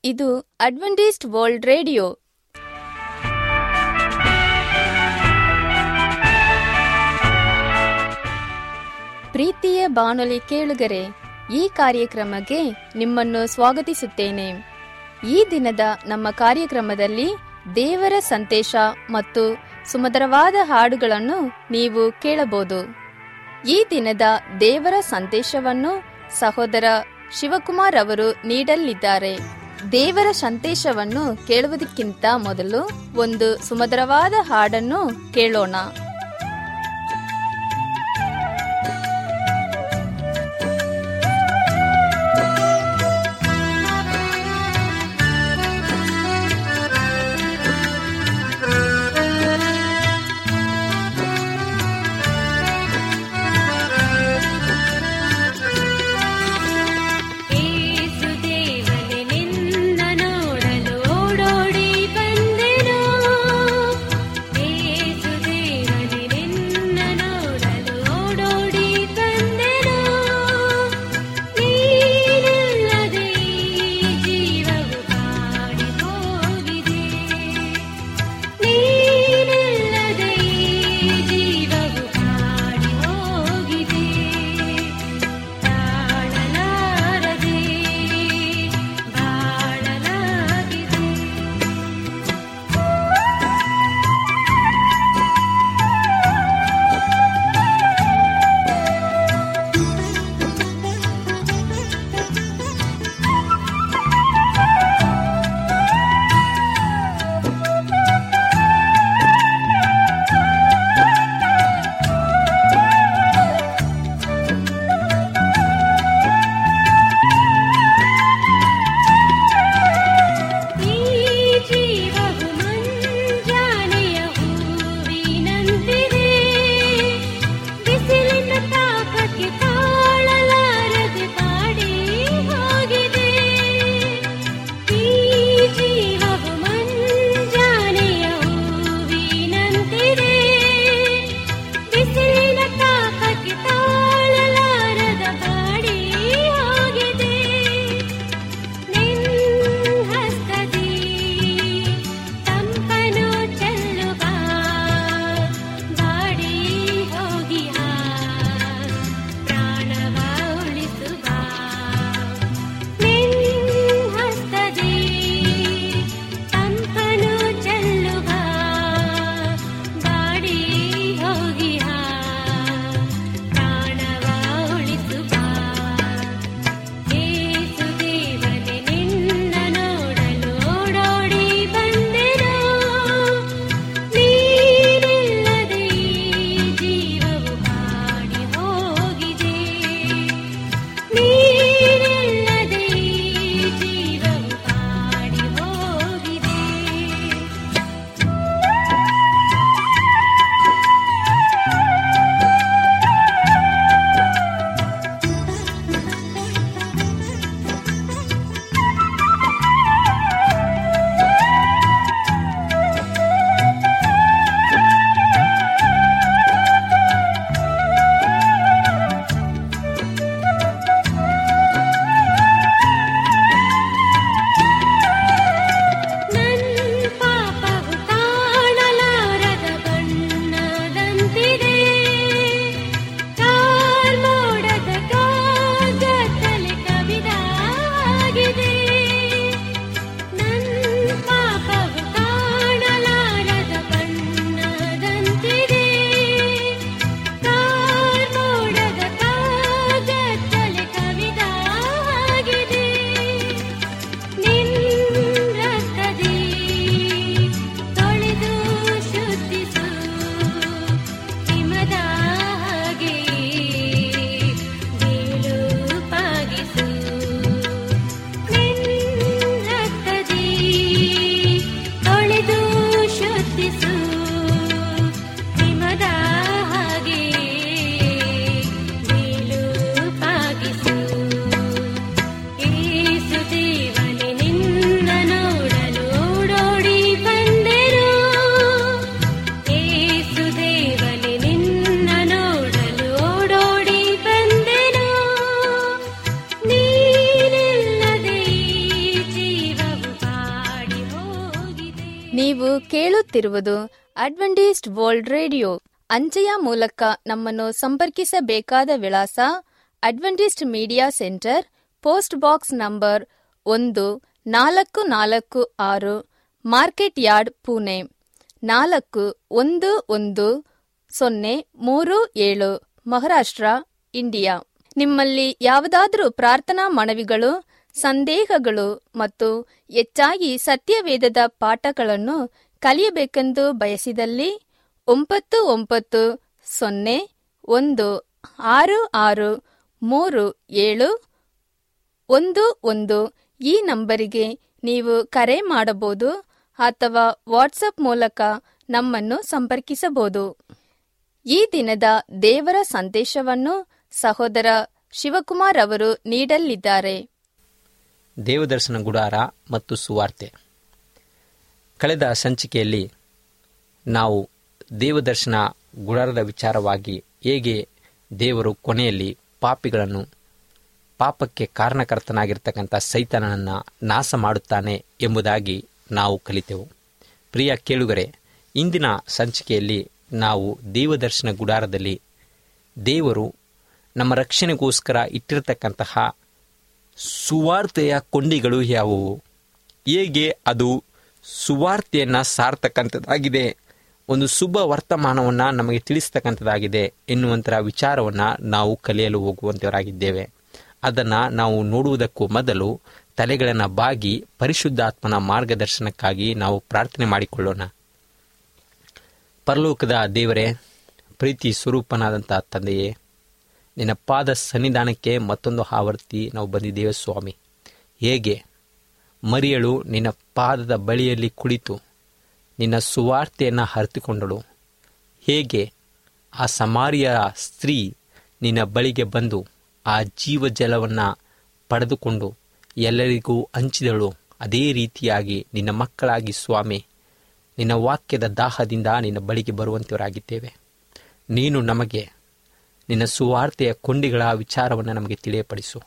ಇದು Adventist world radio ಪ್ರೀತಿಯ ಬಾನುಲಿ ಕೇಳುಗರೆ ಈ ಕಾರ್ಯಕ್ರಮಕ್ಕೆ ನಿಮ್ಮನ್ನು ಸ್ವಾಗತಿಸುತ್ತೇನೆ ಈ ದಿನದ ನಮ್ಮ ಕಾರ್ಯಕ್ರಮದಲ್ಲಿ ದೇವರ ಸಂದೇಶ ಮತ್ತು ಸುಮಧುರವಾದ ಹಾಡುಗಳನ್ನು ನೀವು ಕೇಳಬಹುದು ಈ ದಿನದ ದೇವರ ಸಂದೇಶವನ್ನು ಸಹೋದರ ಶಿವಕುಮಾರ್ ಅವರು ನೀಡಲಿದ್ದಾರೆ ದೇವರ ಸಂದೇಶವನ್ನು ಕೇಳುವುದಕ್ಕಿಂತ ಮೊದಲು ಒಂದು ಸುಮಧುರವಾದ ಹಾಡನ್ನು ಕೇಳೋಣ ಏಸುದೇವನೇ ನಿನ್ನ ನೋಡಲು ಓಡೋಡಿ ಬಂದೆನು ಏಸುದೇವನೇ ನೀವು ಕೇಳುತ್ತಿರುವುದು ಅಡ್ವೆಂಟಿಸ್ಟ್ ವರ್ಲ್ಡ್ ರೇಡಿಯೋ ಅಂಚೆಯ ಮೂಲಕ ನಮ್ಮನ್ನು ಸಂಪರ್ಕಿಸಬೇಕಾದ ವಿಳಾಸ Adventist media centre post box number ಒಂದು ನಾಲ್ಕು ನಾಲ್ಕು ಆರು ಮಾರ್ಕೆಟ್ ಯಾರ್ಡ್ ಪುಣೆ ನಾಲ್ಕು ಒಂದು ಒಂದು ಸೊನ್ನೆ ಮೂರು ಏಳು ಮಹಾರಾಷ್ಟ್ರ ಇಂಡಿಯಾ ನಿಮ್ಮಲ್ಲಿ ಯಾವುದಾದರೂ ಪ್ರಾರ್ಥನಾ ಮನವಿಗಳು ಸಂದೇಹಗಳು ಮತ್ತು ಹೆಚ್ಚಾಗಿ ಸತ್ಯವೇದದ ಪಾಠಗಳನ್ನು ಕಲಿಯಬೇಕೆಂದು ಬಯಸಿದಲ್ಲಿ ಒಂಬತ್ತು ಒಂಬತ್ತು ಸೊನ್ನೆ ಒಂದು ಆರು ಆರು ಮೂರು ಏಳು ಒಂದು ಒಂದು ಈ ನಂಬರಿಗೆ ನೀವು ಕರೆ ಮಾಡಬಹುದು ಅಥವಾ ವಾಟ್ಸಪ್ ಮೂಲಕ ನಮ್ಮನ್ನು ಸಂಪರ್ಕಿಸಬಹುದು ಈ ದಿನದ ದೇವರ ಸಂದೇಶವನ್ನು ಸಹೋದರ ಶಿವಕುಮಾರ್ ಅವರು ನೀಡಲಿದ್ದಾರೆ ದೇವದರ್ಶನ ಗುಡಾರ ಮತ್ತು ಸುವಾರ್ತೆ ಕಳೆದ ಸಂಚಿಕೆಯಲ್ಲಿ ನಾವು ದೇವದರ್ಶನ ಗುಡಾರದ ವಿಚಾರವಾಗಿ ಹೇಗೆ ದೇವರು ಕೊನೆಯಲ್ಲಿ ಪಾಪಿಗಳನ್ನು ಪಾಪಕ್ಕೆ ಕಾರಣಕರ್ತನಾಗಿರ್ತಕ್ಕಂಥ ಸೈತಾನನನ್ನು ನಾಶ ಮಾಡುತ್ತಾನೆ ಎಂಬುದಾಗಿ ನಾವು ಕಲಿತೆವು ಪ್ರಿಯ ಕೇಳುಗರೆ ಇಂದಿನ ಸಂಚಿಕೆಯಲ್ಲಿ ನಾವು ದೇವದರ್ಶನ ಗುಡಾರದಲ್ಲಿ ದೇವರು ನಮ್ಮ ರಕ್ಷಣೆಗೋಸ್ಕರ ಇಟ್ಟಿರತಕ್ಕಂತಹ ಸುವಾರ್ತೆಯ ಕೊಂಡಿಗಳು ಯಾವುವು ಹೇಗೆ ಅದು ಸುವಾರ್ತೆಯನ್ನು ಸಾರ್ತಕ್ಕಂಥದ್ದಾಗಿದೆ ಒಂದು ಶುಭ ವರ್ತಮಾನವನ್ನು ನಮಗೆ ತಿಳಿಸ್ತಕ್ಕಂಥದ್ದಾಗಿದೆ ಎನ್ನುವಂತಹ ವಿಚಾರವನ್ನು ನಾವು ಕಲಿಯಲು ಹೋಗುವಂತವರಾಗಿದ್ದೇವೆ ಅದನ್ನು ನಾವು ನೋಡುವುದಕ್ಕೂ ಮೊದಲು ತಲೆಗಳನ್ನು ಬಾಗಿ ಪರಿಶುದ್ಧಾತ್ಮನ ಮಾರ್ಗದರ್ಶನಕ್ಕಾಗಿ ನಾವು ಪ್ರಾರ್ಥನೆ ಮಾಡಿಕೊಳ್ಳೋಣ ಪರಲೋಕದ ದೇವರೇ ಪ್ರೀತಿ ಸ್ವರೂಪನಾದಂಥ ತಂದೆಯೇ ನಿನ್ನ ಪಾದ ಸನ್ನಿಧಾನಕ್ಕೆ ಮತ್ತೊಂದು ಆವರ್ತಿ ನಾವು ಬಂದಿದ್ದೇವೆ ಸ್ವಾಮಿ ಹೇಗೆ ಮರಿಯಳು ನಿನ್ನ ಪಾದದ ಬಳಿಯಲ್ಲಿ ಕುಳಿತು ನಿನ್ನ ಸುವಾರ್ತೆಯನ್ನು ಹರಿತುಕೊಂಡಳು ಹೇಗೆ ಆ ಸಮಾರಿಯ ಸ್ತ್ರೀ ನಿನ್ನ ಬಳಿಗೆ ಬಂದು ಆ ಜೀವ ಜಲವನ್ನು ಪಡೆದುಕೊಂಡು ಎಲ್ಲರಿಗೂ ಹಂಚಿದಳು ಅದೇ ರೀತಿಯಾಗಿ ನಿನ್ನ ಮಕ್ಕಳಾಗಿ ಸ್ವಾಮಿ ನಿನ್ನ ವಾಕ್ಯದ ದಾಹದಿಂದ ನಿನ್ನ ಬಳಿಗೆ ಬರುವಂತವರಾಗಿದ್ದೇವೆ ನೀನು ನಮಗೆ ನಿನ್ನ ಸುವಾರ್ತೆಯ ಕೊಂಡಿಗಳ ವಿಚಾರವನ್ನು ನಮಗೆ ತಿಳಿಯಪಡಿಸು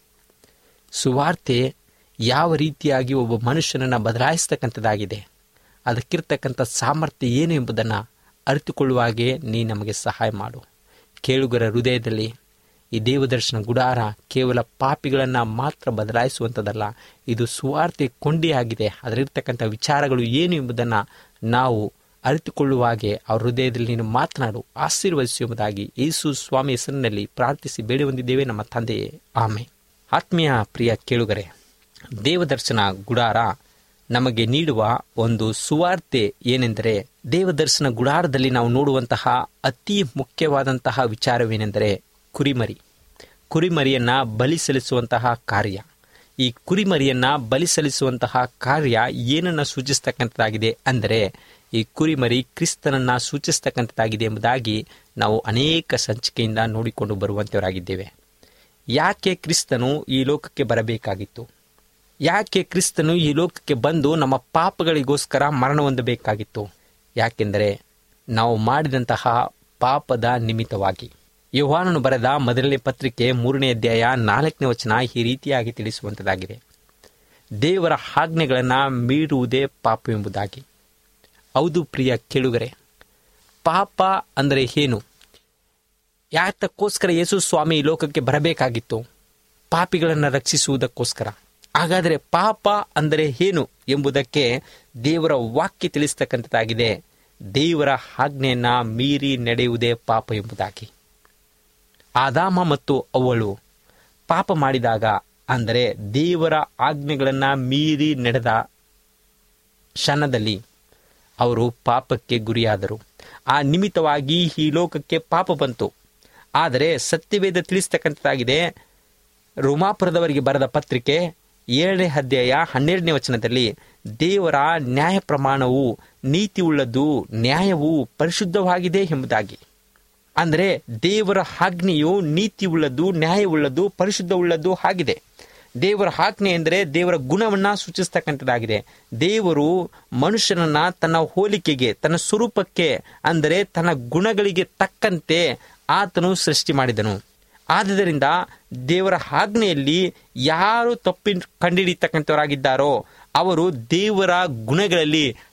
ಸುವಾರ್ತೆ ಯಾವ ರೀತಿಯಾಗಿ ಒಬ್ಬ ಮನುಷ್ಯನನ್ನು ಬದಲಾಯಿಸ್ತಕ್ಕಂಥದ್ದಾಗಿದೆ ಅದಕ್ಕಿರ್ತಕ್ಕಂಥ ಸಾಮರ್ಥ್ಯ ಏನು ಎಂಬುದನ್ನು ಅರಿತುಕೊಳ್ಳುವ ಹಾಗೆ ನೀ ನಮಗೆ ಸಹಾಯ ಮಾಡು ಕೇಳುಗರ ಹೃದಯದಲ್ಲಿ ಈ ದೇವದರ್ಶನ ಗುಡಾರ ಕೇವಲ ಪಾಪಿಗಳನ್ನು ಮಾತ್ರ ಬದಲಾಯಿಸುವಂಥದ್ದಲ್ಲ ಇದು ಸುವಾರ್ತೆ ಕೊಂಡಿಯಾಗಿದೆ ಅದರಿರ್ತಕ್ಕಂಥ ವಿಚಾರಗಳು ಏನು ಎಂಬುದನ್ನು ನಾವು ಅರಿತುಕೊಳ್ಳುವ ಹಾಗೆ ಅವ್ರ ಹೃದಯದಲ್ಲಿ ನೀನು ಮಾತನಾಡು ಆಶೀರ್ವದಿಸು ಎಂಬುದಾಗಿ ಯೇಸು ಸ್ವಾಮಿ ಹೆಸರಿನಲ್ಲಿ ಪ್ರಾರ್ಥಿಸಿ ಬೇಡಿ ಹೊಂದಿದ್ದೇವೆ ನಮ್ಮ ತಂದೆಯೇ ಆಮೆ ಆತ್ಮೀಯ ಪ್ರಿಯ ಕೇಳುಗರೆ ದೇವದರ್ಶನ ಗುಡಾರ ನಮಗೆ ನೀಡುವ ಒಂದು ಸುವಾರ್ತೆ ಏನೆಂದರೆ ದೇವದರ್ಶನ ಗುಡಾರದಲ್ಲಿ ನಾವು ನೋಡುವಂತಹ ಅತಿ ಮುಖ್ಯವಾದಂತಹ ವಿಚಾರವೇನೆಂದರೆ ಕುರಿಮರಿ ಕುರಿಮರಿಯನ್ನ ಬಲಿ ಸಲ್ಲಿಸುವಂತಹ ಕಾರ್ಯ ಈ ಕುರಿಮರಿಯನ್ನ ಬಲಿ ಸಲ್ಲಿಸುವಂತಹ ಕಾರ್ಯ ಏನನ್ನ ಸೂಚಿಸ್ತಕ್ಕಂಥದ್ದಾಗಿದೆ ಅಂದರೆ ಈ ಕುರಿಮರಿ ಕ್ರಿಸ್ತನನ್ನ ಸೂಚಿಸ್ತಕ್ಕಂಥದ್ದಾಗಿದೆ ಎಂಬುದಾಗಿ ನಾವು ಅನೇಕ ಸಂಚಿಕೆಯಿಂದ ನೋಡಿಕೊಂಡು ಬರುವಂತವರಾಗಿದ್ದೇವೆ ಯಾಕೆ ಕ್ರಿಸ್ತನು ಈ ಲೋಕಕ್ಕೆ ಬರಬೇಕಾಗಿತ್ತು ಯಾಕೆ ಕ್ರಿಸ್ತನು ಈ ಲೋಕಕ್ಕೆ ಬಂದು ನಮ್ಮ ಪಾಪಗಳಿಗೋಸ್ಕರ ಮರಣ ಹೊಂದಬೇಕಾಗಿತ್ತು ಯಾಕೆಂದರೆ ನಾವು ಮಾಡಿದಂತಹ ಪಾಪದ ನಿಮಿತ್ತವಾಗಿ ಯೋಹಾನನು ಬರೆದ ಮೊದಲನೇ ಪತ್ರಿಕೆ ಮೂರನೇ ಅಧ್ಯಾಯ ನಾಲ್ಕನೇ ವಚನ ಈ ರೀತಿಯಾಗಿ ತಿಳಿಸುವಂಥದ್ದಾಗಿದೆ ದೇವರ ಆಜ್ಞೆಗಳನ್ನು ಮೀರುವುದೇ ಪಾಪ ಎಂಬುದಾಗಿ ಹೌದು ಪ್ರಿಯ ಕೇಳುಗರೆ ಪಾಪ ಅಂದರೆ ಏನು ಯಾತಕ್ಕೋಸ್ಕರ ಯೇಸು ಸ್ವಾಮಿ ಈ ಲೋಕಕ್ಕೆ ಬರಬೇಕಾಗಿತ್ತು ಪಾಪಿಗಳನ್ನು ರಕ್ಷಿಸುವುದಕ್ಕೋಸ್ಕರ ಹಾಗಾದರೆ ಪಾಪ ಅಂದರೆ ಏನು ಎಂಬುದಕ್ಕೆ ದೇವರ ವಾಕ್ಯ ತಿಳಿಸ್ತಕ್ಕಂಥದ್ದಾಗಿದೆ ದೇವರ ಆಜ್ಞೆಯನ್ನ ಮೀರಿ ನಡೆಯುವುದೇ ಪಾಪ ಎಂಬುದಾಗಿ ಆದಾಮ ಮತ್ತು ಅವಳು ಪಾಪ ಮಾಡಿದಾಗ ಅಂದರೆ ದೇವರ ಆಜ್ಞೆಗಳನ್ನು ಮೀರಿ ನಡೆದ ಕ್ಷಣದಲ್ಲಿ ಅವರು ಪಾಪಕ್ಕೆ ಗುರಿಯಾದರು ಆ ನಿಮಿತ್ತವಾಗಿ ಈ ಲೋಕಕ್ಕೆ ಪಾಪ ಬಂತು ಆದರೆ ಸತ್ಯವೇದ ತಿಳಿಸ್ತಕ್ಕಂಥದ್ದಾಗಿದೆ ರೋಮಾಪುರದವರಿಗೆ ಬರೆದ ಪತ್ರಿಕೆ ಏಳನೇ ಅಧ್ಯಾಯ ಹನ್ನೆರಡನೇ ವಚನದಲ್ಲಿ ದೇವರ ನ್ಯಾಯ ಪ್ರಮಾಣವು ನೀತಿ ಉಳ್ಳದ್ದು ನ್ಯಾಯವು ಪರಿಶುದ್ಧವಾಗಿದೆ ಎಂಬುದಾಗಿ ಅಂದರೆ ದೇವರ ಆಜ್ಞೆಯು ನೀತಿ ಉಳ್ಳದ್ದು ನ್ಯಾಯವುಳ್ಳದ್ದು ಪರಿಶುದ್ಧವುಳ್ಳದ್ದು ಆಗಿದೆ ದೇವರ ಆಜ್ಞೆ ಎಂದರೆ ದೇವರ ಗುಣವನ್ನ ಸೂಚಿಸ್ತಕ್ಕಂಥದ್ದಾಗಿದೆ ದೇವರು ಮನುಷ್ಯನನ್ನ ತನ್ನ ಹೋಲಿಕೆಗೆ ತನ್ನ ಸ್ವರೂಪಕ್ಕೆ ಅಂದರೆ ತನ್ನ ಗುಣಗಳಿಗೆ ತಕ್ಕಂತೆ ಆತನು ಸೃಷ್ಟಿ ಮಾಡಿದನು ಆದುದರಿಂದ ದೇವರ ಆಜ್ಞೆಯಲ್ಲಿ ಯಾರು ತಪ್ಪಿ ಕಂಡುಹಿಡಿತಕ್ಕಂಥವರಾಗಿದ್ದಾರೋ ಅವರು ದೇವರ ಗುಣಗಳಲ್ಲಿ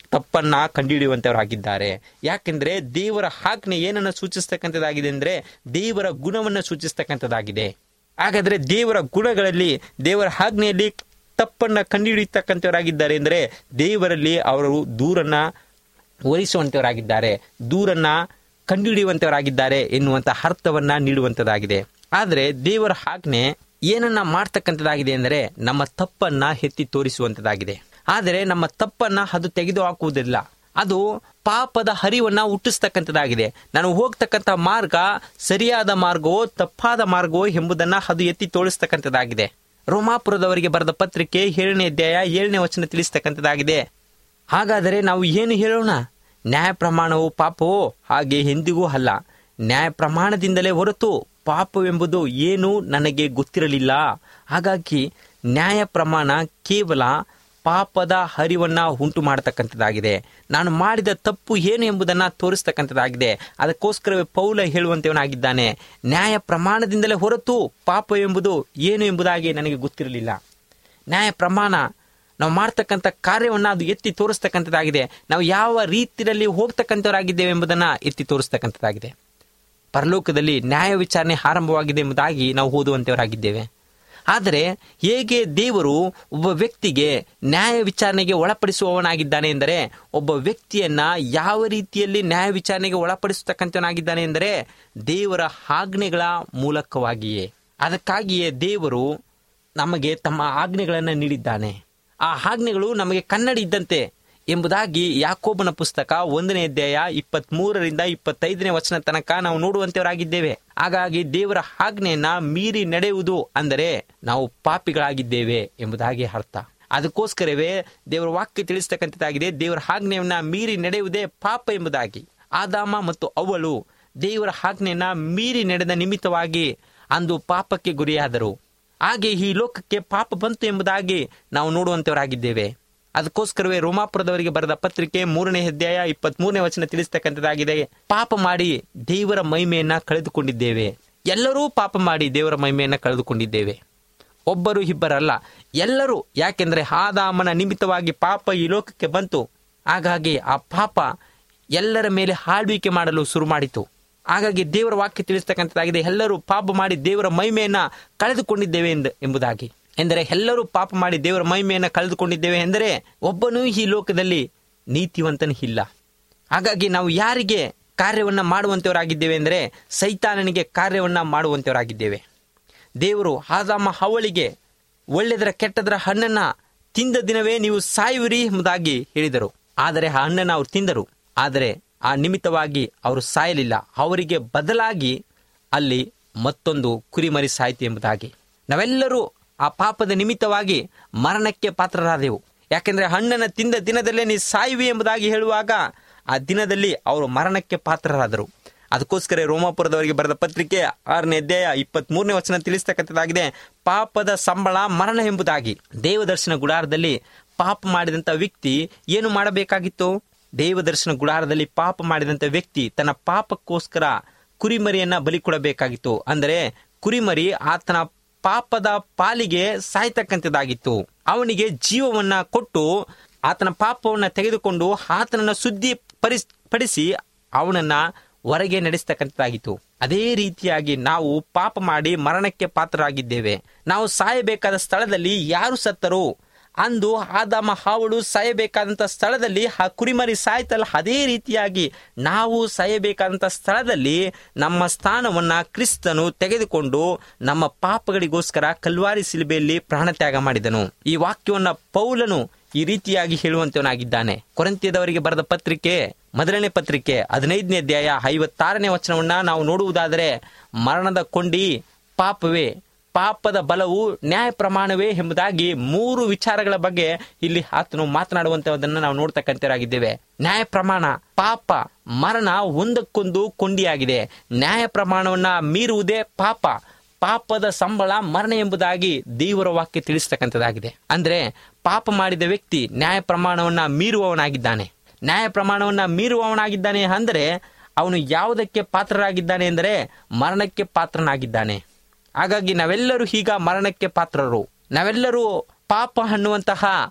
ತಪ್ಪನ್ನ ಕಂಡುಹಿಡಿಯುವಂತವರಾಗಿದ್ದಾರೆ ಯಾಕೆಂದ್ರೆ ದೇವರ ಆಜ್ಞೆ ಏನನ್ನ ಸೂಚಿಸ್ತಕ್ಕಂಥದ್ದಾಗಿದೆ ಅಂದ್ರೆ ದೇವರ ಗುಣವನ್ನ ಸೂಚಿಸ್ತಕ್ಕಂಥದ್ದಾಗಿದೆ ಹಾಗಾದ್ರೆ ದೇವರ ಗುಣಗಳಲ್ಲಿ ದೇವರ ಆಜ್ಞೆಯಲ್ಲಿ ತಪ್ಪನ್ನ ಕಂಡುಹಿಡಿಯತಕ್ಕಂಥವರಾಗಿದ್ದಾರೆ ಅಂದರೆ ದೇವರಲ್ಲಿ ಅವರು ದೂರನ್ನ ವಹಿಸುವಂತವರಾಗಿದ್ದಾರೆ ದೂರನ್ನ ಕಂಡುಹಿಡಿಯುವಂತವರಾಗಿದ್ದಾರೆ ಎನ್ನುವಂತ ಅರ್ಥವನ್ನ ನೀಡುವಂತದಾಗಿದೆ ಆದರೆ ದೇವರ ಆಜ್ಞೆ ಏನನ್ನ ಮಾಡ್ತಕ್ಕಂಥದ್ದಾಗಿದೆ ಅಂದರೆ ನಮ್ಮ ತಪ್ಪನ್ನ ಎತ್ತಿ ತೋರಿಸುವಂತದಾಗಿದೆ ಆದರೆ ನಮ್ಮ ತಪ್ಪನ್ನ ಅದು ತೆಗೆದು ಹಾಕುವುದಿಲ್ಲ ಅದು ಪಾಪದ ಹರಿವನ್ನ ಹುಟ್ಟಿಸ್ತಕ್ಕಂಥದ್ದಾಗಿದೆ ನಾನು ಹೋಗ್ತಕ್ಕಂಥ ಮಾರ್ಗ ಸರಿಯಾದ ಮಾರ್ಗವೋ ತಪ್ಪಾದ ಮಾರ್ಗವೋ ಎಂಬುದನ್ನ ಅದು ಎತ್ತಿ ತೋರಿಸ್ತಕ್ಕಂಥದ್ದಾಗಿದೆ ರೋಮಾಪುರದವರಿಗೆ ಬರೆದ ಪತ್ರಿಕೆ ಏಳನೇ ಅಧ್ಯಾಯ ಏಳನೇ ವಚನ ತಿಳಿಸ್ತಕ್ಕಂಥದ್ದಾಗಿದೆ ಹಾಗಾದರೆ ನಾವು ಏನು ಹೇಳೋಣ ನ್ಯಾಯ ಪ್ರಮಾಣವು ಪಾಪವೋ ಹಾಗೆ ಎಂದಿಗೂ ಅಲ್ಲ ನ್ಯಾಯ ಪ್ರಮಾಣದಿಂದಲೇ ಹೊರತು ಪಾಪವೆಂಬುದು ಏನು ನನಗೆ ಗೊತ್ತಿರಲಿಲ್ಲ ಹಾಗಾಗಿ ನ್ಯಾಯ ಪ್ರಮಾಣ ಕೇವಲ ಪಾಪದ ಹರಿವನ್ನ ಉಂಟು ಮಾಡತಕ್ಕಂಥದ್ದಾಗಿದೆ ನಾನು ಮಾಡಿದ ತಪ್ಪು ಏನು ಎಂಬುದನ್ನ ತೋರಿಸ್ತಕ್ಕಂಥದ್ದಾಗಿದೆ ಅದಕ್ಕೋಸ್ಕರವೇ ಪೌಲ ಹೇಳುವಂತವನಾಗಿದ್ದಾನೆ ನ್ಯಾಯ ಪ್ರಮಾಣದಿಂದಲೇ ಹೊರತು ಪಾಪ ಎಂಬುದು ಏನು ಎಂಬುದಾಗಿ ನನಗೆ ಗೊತ್ತಿರಲಿಲ್ಲ ನ್ಯಾಯ ಪ್ರಮಾಣ ನಾವು ಮಾಡ್ತಕ್ಕಂಥ ಕಾರ್ಯವನ್ನ ಅದು ಎತ್ತಿ ತೋರಿಸ್ತಕ್ಕಂಥದ್ದಾಗಿದೆ ನಾವು ಯಾವ ರೀತಿಯಲ್ಲಿ ಹೋಗ್ತಕ್ಕಂಥವರಾಗಿದ್ದೇವೆ ಎಂಬುದನ್ನ ಎತ್ತಿ ತೋರಿಸ್ತಕ್ಕಂಥದ್ದಾಗಿದೆ ಪರಲೋಕದಲ್ಲಿ ನ್ಯಾಯ ವಿಚಾರಣೆ ಆರಂಭವಾಗಿದೆ ಎಂಬುದಾಗಿ ನಾವು ಓದುವಂತವರಾಗಿದ್ದೇವೆ ಆದರೆ ಹೇಗೆ ದೇವರು ಒಬ್ಬ ವ್ಯಕ್ತಿಗೆ ನ್ಯಾಯ ವಿಚಾರಣೆಗೆ ಒಳಪಡಿಸುವವನಾಗಿದ್ದಾನೆ ಎಂದರೆ ಒಬ್ಬ ವ್ಯಕ್ತಿಯನ್ನ ಯಾವ ರೀತಿಯಲ್ಲಿ ನ್ಯಾಯ ವಿಚಾರಣೆಗೆ ಒಳಪಡಿಸತಕ್ಕಂಥವನಾಗಿದ್ದಾನೆ ಎಂದರೆ ದೇವರ ಆಜ್ಞೆಗಳ ಮೂಲಕವಾಗಿಯೇ ಅದಕ್ಕಾಗಿಯೇ ದೇವರು ನಮಗೆ ತಮ್ಮ ಆಜ್ಞೆಗಳನ್ನು ನೀಡಿದ್ದಾನೆ ಆ ಆಜ್ಞೆಗಳು ನಮಗೆ ಕನ್ನಡಿ ಇದ್ದಂತೆ ಎಂಬುದಾಗಿ ಯಾಕೋಬನ ಪುಸ್ತಕ ಒಂದನೇ ಅಧ್ಯಾಯ ಇಪ್ಪತ್ತ್ ಮೂರರಿಂದ ಇಪ್ಪತ್ತೈದನೇ ವಚನ ತನಕ ನಾವು ನೋಡುವಂತವರಾಗಿದ್ದೇವೆ ಹಾಗಾಗಿ ದೇವರ ಆಜ್ಞೆಯನ್ನ ಮೀರಿ ನಡೆಯುವುದು ಅಂದರೆ ನಾವು ಪಾಪಿಗಳಾಗಿದ್ದೇವೆ ಎಂಬುದಾಗಿ ಅರ್ಥ ಅದಕ್ಕೋಸ್ಕರವೇ ದೇವರ ವಾಕ್ಯ ತಿಳಿಸ್ತಕ್ಕಂಥದ್ದಾಗಿದೆ ದೇವರ ಆಜ್ಞೆಯನ್ನ ಮೀರಿ ನಡೆಯುವುದೇ ಪಾಪ ಎಂಬುದಾಗಿ ಆದಾಮ ಮತ್ತು ಅವಳು ದೇವರ ಆಜ್ಞೆಯನ್ನ ಮೀರಿ ನಡೆದ ನಿಮಿತ್ತವಾಗಿ ಅಂದು ಪಾಪಕ್ಕೆ ಗುರಿಯಾದರು ಹಾಗೆ ಈ ಲೋಕಕ್ಕೆ ಪಾಪ ಬಂತು ಎಂಬುದಾಗಿ ನಾವು ನೋಡುವಂತವರಾಗಿದ್ದೇವೆ ಅದಕ್ಕೋಸ್ಕರವೇ ರೋಮಾಪುರದವರಿಗೆ ಬರೆದ ಪತ್ರಿಕೆ ಮೂರನೇ ಅಧ್ಯಾಯ ಇಪ್ಪತ್ತ್ ಮೂರನೇ ವಚನ ತಿಳಿಸ್ತಕ್ಕಂಥದ್ದಾಗಿದೆ ಪಾಪ ಮಾಡಿ ದೇವರ ಮಹಿಮೆಯನ್ನ ಕಳೆದುಕೊಂಡಿದ್ದೇವೆ ಎಲ್ಲರೂ ಪಾಪ ಮಾಡಿ ದೇವರ ಮಹಿಮೆಯನ್ನ ಕಳೆದುಕೊಂಡಿದ್ದೇವೆ ಒಬ್ಬರು ಇಬ್ಬರಲ್ಲ ಎಲ್ಲರೂ ಯಾಕೆಂದ್ರೆ ಆದಾಮನ ನಿಮಿತ್ತವಾಗಿ ಪಾಪ ಈ ಲೋಕಕ್ಕೆ ಬಂತು ಹಾಗಾಗಿ ಆ ಪಾಪ ಎಲ್ಲರ ಮೇಲೆ ಆಳ್ವಿಕೆ ಮಾಡಲು ಶುರು ಮಾಡಿತು ಹಾಗಾಗಿ ದೇವರ ವಾಕ್ಯ ತಿಳಿಸ್ತಕ್ಕಂಥದ್ದಾಗಿದೆ ಎಲ್ಲರೂ ಪಾಪ ಮಾಡಿ ದೇವರ ಮಹಿಮೆಯನ್ನ ಕಳೆದುಕೊಂಡಿದ್ದೇವೆ ಎಂದ ಎಂಬುದಾಗಿ ಎಂದರೆ ಎಲ್ಲರೂ ಪಾಪ ಮಾಡಿ ದೇವರ ಮಹಿಮೆಯನ್ನ ಕಳೆದುಕೊಂಡಿದ್ದೇವೆ ಎಂದರೆ ಒಬ್ಬನೂ ಈ ಲೋಕದಲ್ಲಿ ನೀತಿವಂತನು ಇಲ್ಲ ಹಾಗಾಗಿ ನಾವು ಯಾರಿಗೆ ಕಾರ್ಯವನ್ನ ಮಾಡುವಂತವರಾಗಿದ್ದೇವೆ ಎಂದರೆ ಸೈತಾನನಿಗೆ ಕಾರ್ಯವನ್ನ ಮಾಡುವಂತವರಾಗಿದ್ದೇವೆ ದೇವರು ಆದಾಮ ಹವಳಿಗೆ ಒಳ್ಳೆದರ ಕೆಟ್ಟದರ ಹಣ್ಣನ್ನ ತಿಂದ ದಿನವೇ ನೀವು ಸಾಯುವಿರಿ ಎಂಬುದಾಗಿ ಹೇಳಿದರು ಆದರೆ ಆ ಹಣ್ಣನ್ನು ಅವರು ತಿಂದರು ಆದರೆ ಆ ನಿಮಿತ್ತವಾಗಿ ಅವರು ಸಾಯಲಿಲ್ಲ ಅವರಿಗೆ ಬದಲಾಗಿ ಅಲ್ಲಿ ಮತ್ತೊಂದು ಕುರಿಮರಿ ಸಾಯಿತು ಎಂಬುದಾಗಿ ನಾವೆಲ್ಲರೂ ಆ ಪಾಪದ ನಿಮಿತ್ತವಾಗಿ ಮರಣಕ್ಕೆ ಪಾತ್ರರಾದೆವು ಯಾಕೆಂದ್ರೆ ಹಣ್ಣನ್ನು ತಿಂದ ದಿನದಲ್ಲೇ ನೀ ಸಾಯುವಿ ಎಂಬುದಾಗಿ ಹೇಳುವಾಗ ಆ ದಿನದಲ್ಲಿ ಅವರು ಮರಣಕ್ಕೆ ಪಾತ್ರರಾದರು ಅದಕ್ಕೋಸ್ಕರ ರೋಮಾಪುರದವರಿಗೆ ಬರೆದ ಪತ್ರಿಕೆ ಆರನೇ ಅಧ್ಯಾಯ ಇಪ್ಪತ್ತ್ ಮೂರನೇ ವಚನ ತಿಳಿಸ್ತಕ್ಕಂಥದ್ದಾಗಿದೆ ಪಾಪದ ಸಂಬಳ ಮರಣ ಎಂಬುದಾಗಿ ದೇವದರ್ಶನ ಗುಡಾರದಲ್ಲಿ ಪಾಪ ಮಾಡಿದಂತ ವ್ಯಕ್ತಿ ಏನು ಮಾಡಬೇಕಾಗಿತ್ತು ದೇವದರ್ಶನ ಗುಡಾರದಲ್ಲಿ ಪಾಪ ಮಾಡಿದಂತ ವ್ಯಕ್ತಿ ತನ್ನ ಪಾಪಕ್ಕೋಸ್ಕರ ಕುರಿಮರಿಯನ್ನ ಬಲಿ ಕೊಡಬೇಕಾಗಿತ್ತು ಅಂದರೆ ಕುರಿಮರಿ ಆತನ ಪಾಪದ ಪಾಲಿಗೆ ಸಾಯ್ತಕ್ಕಂಥದ್ದಾಗಿತ್ತು ಅವನಿಗೆ ಜೀವವನ್ನ ಕೊಟ್ಟು ಆತನ ಪಾಪವನ್ನ ತೆಗೆದುಕೊಂಡು ಆತನನ್ನ ಶುದ್ಧಿ ಪರಿಸ್ ಪಡಿಸಿ ಅವನನ್ನ ಹೊರಗೆ ನಡೆಸ್ತಕ್ಕಂಥದ್ದಾಗಿತ್ತು ಅದೇ ರೀತಿಯಾಗಿ ನಾವು ಪಾಪ ಮಾಡಿ ಮರಣಕ್ಕೆ ಪಾತ್ರರಾಗಿದ್ದೇವೆ ನಾವು ಸಾಯಬೇಕಾದ ಸ್ಥಳದಲ್ಲಿ ಯಾರು ಸತ್ತರೋ ಅಂದು ಆದಾಮ ಹಾವಳು ಸಾಯಬೇಕಾದಂಥ ಸ್ಥಳದಲ್ಲಿ ಆ ಕುರಿಮರಿ ಸಾಯ್ತಲ್ಲ ಅದೇ ರೀತಿಯಾಗಿ ನಾವು ಸಾಯಬೇಕಾದಂಥ ಸ್ಥಳದಲ್ಲಿ ನಮ್ಮ ಸ್ಥಾನವನ್ನ ಕ್ರಿಸ್ತನು ತೆಗೆದುಕೊಂಡು ನಮ್ಮ ಪಾಪಗಳಿಗೋಸ್ಕರ ಕಲ್ವಾರಿ ಸಿಲುಬೆಯಲ್ಲಿ ಪ್ರಾಣತ್ಯಾಗ ಮಾಡಿದನು ಈ ವಾಕ್ಯವನ್ನ ಪೌಲನು ಈ ರೀತಿಯಾಗಿ ಹೇಳುವಂತವನಾಗಿದ್ದಾನೆ ಕೊರಂತ್ಯದವರಿಗೆ ಬರೆದ ಪತ್ರಿಕೆ ಮೊದಲನೇ ಪತ್ರಿಕೆ ಹದಿನೈದನೇ ಅಧ್ಯಾಯ ಐವತ್ತಾರನೇ ವಚನವನ್ನ ನಾವು ನೋಡುವುದಾದರೆ ಮರಣದ ಕೊಂಡಿ ಪಾಪವೇ ಪಾಪದ ಬಲವು ನ್ಯಾಯ ಪ್ರಮಾಣವೇ ಎಂಬುದಾಗಿ ಮೂರು ವಿಚಾರಗಳ ಬಗ್ಗೆ ಇಲ್ಲಿ ಆತನು ಮಾತನಾಡುವಂತಹದನ್ನು ನಾವು ನೋಡ್ತಕ್ಕಂಥವರಾಗಿದ್ದೇವೆ ನ್ಯಾಯ ಪ್ರಮಾಣ ಪಾಪ ಮರಣ ಒಂದಕ್ಕೊಂದು ಕೊಂಡಿಯಾಗಿದೆ ನ್ಯಾಯ ಪ್ರಮಾಣವನ್ನ ಮೀರುವುದೇ ಪಾಪ ಪಾಪದ ಸಂಬಳ ಮರಣ ಎಂಬುದಾಗಿ ದೇವರ ವಾಕ್ಯ ತಿಳಿಸ್ತಕ್ಕಂಥದ್ದಾಗಿದೆ ಅಂದ್ರೆ ಪಾಪ ಮಾಡಿದ ವ್ಯಕ್ತಿ ನ್ಯಾಯ ಪ್ರಮಾಣವನ್ನ ಮೀರುವವನಾಗಿದ್ದಾನೆ ನ್ಯಾಯ ಪ್ರಮಾಣವನ್ನ ಮೀರುವವನಾಗಿದ್ದಾನೆ ಅಂದರೆ ಅವನು ಯಾವುದಕ್ಕೆ ಪಾತ್ರರಾಗಿದ್ದಾನೆ ಎಂದರೆ ಮರಣಕ್ಕೆ ಪಾತ್ರನಾಗಿದ್ದಾನೆ ಹಾಗಾಗಿ ನಾವೆಲ್ಲರೂ ಈಗ ಮರಣಕ್ಕೆ ಪಾತ್ರರು ನಾವೆಲ್ಲರೂ ಪಾಪ ಅನ್ನುವಂತಹ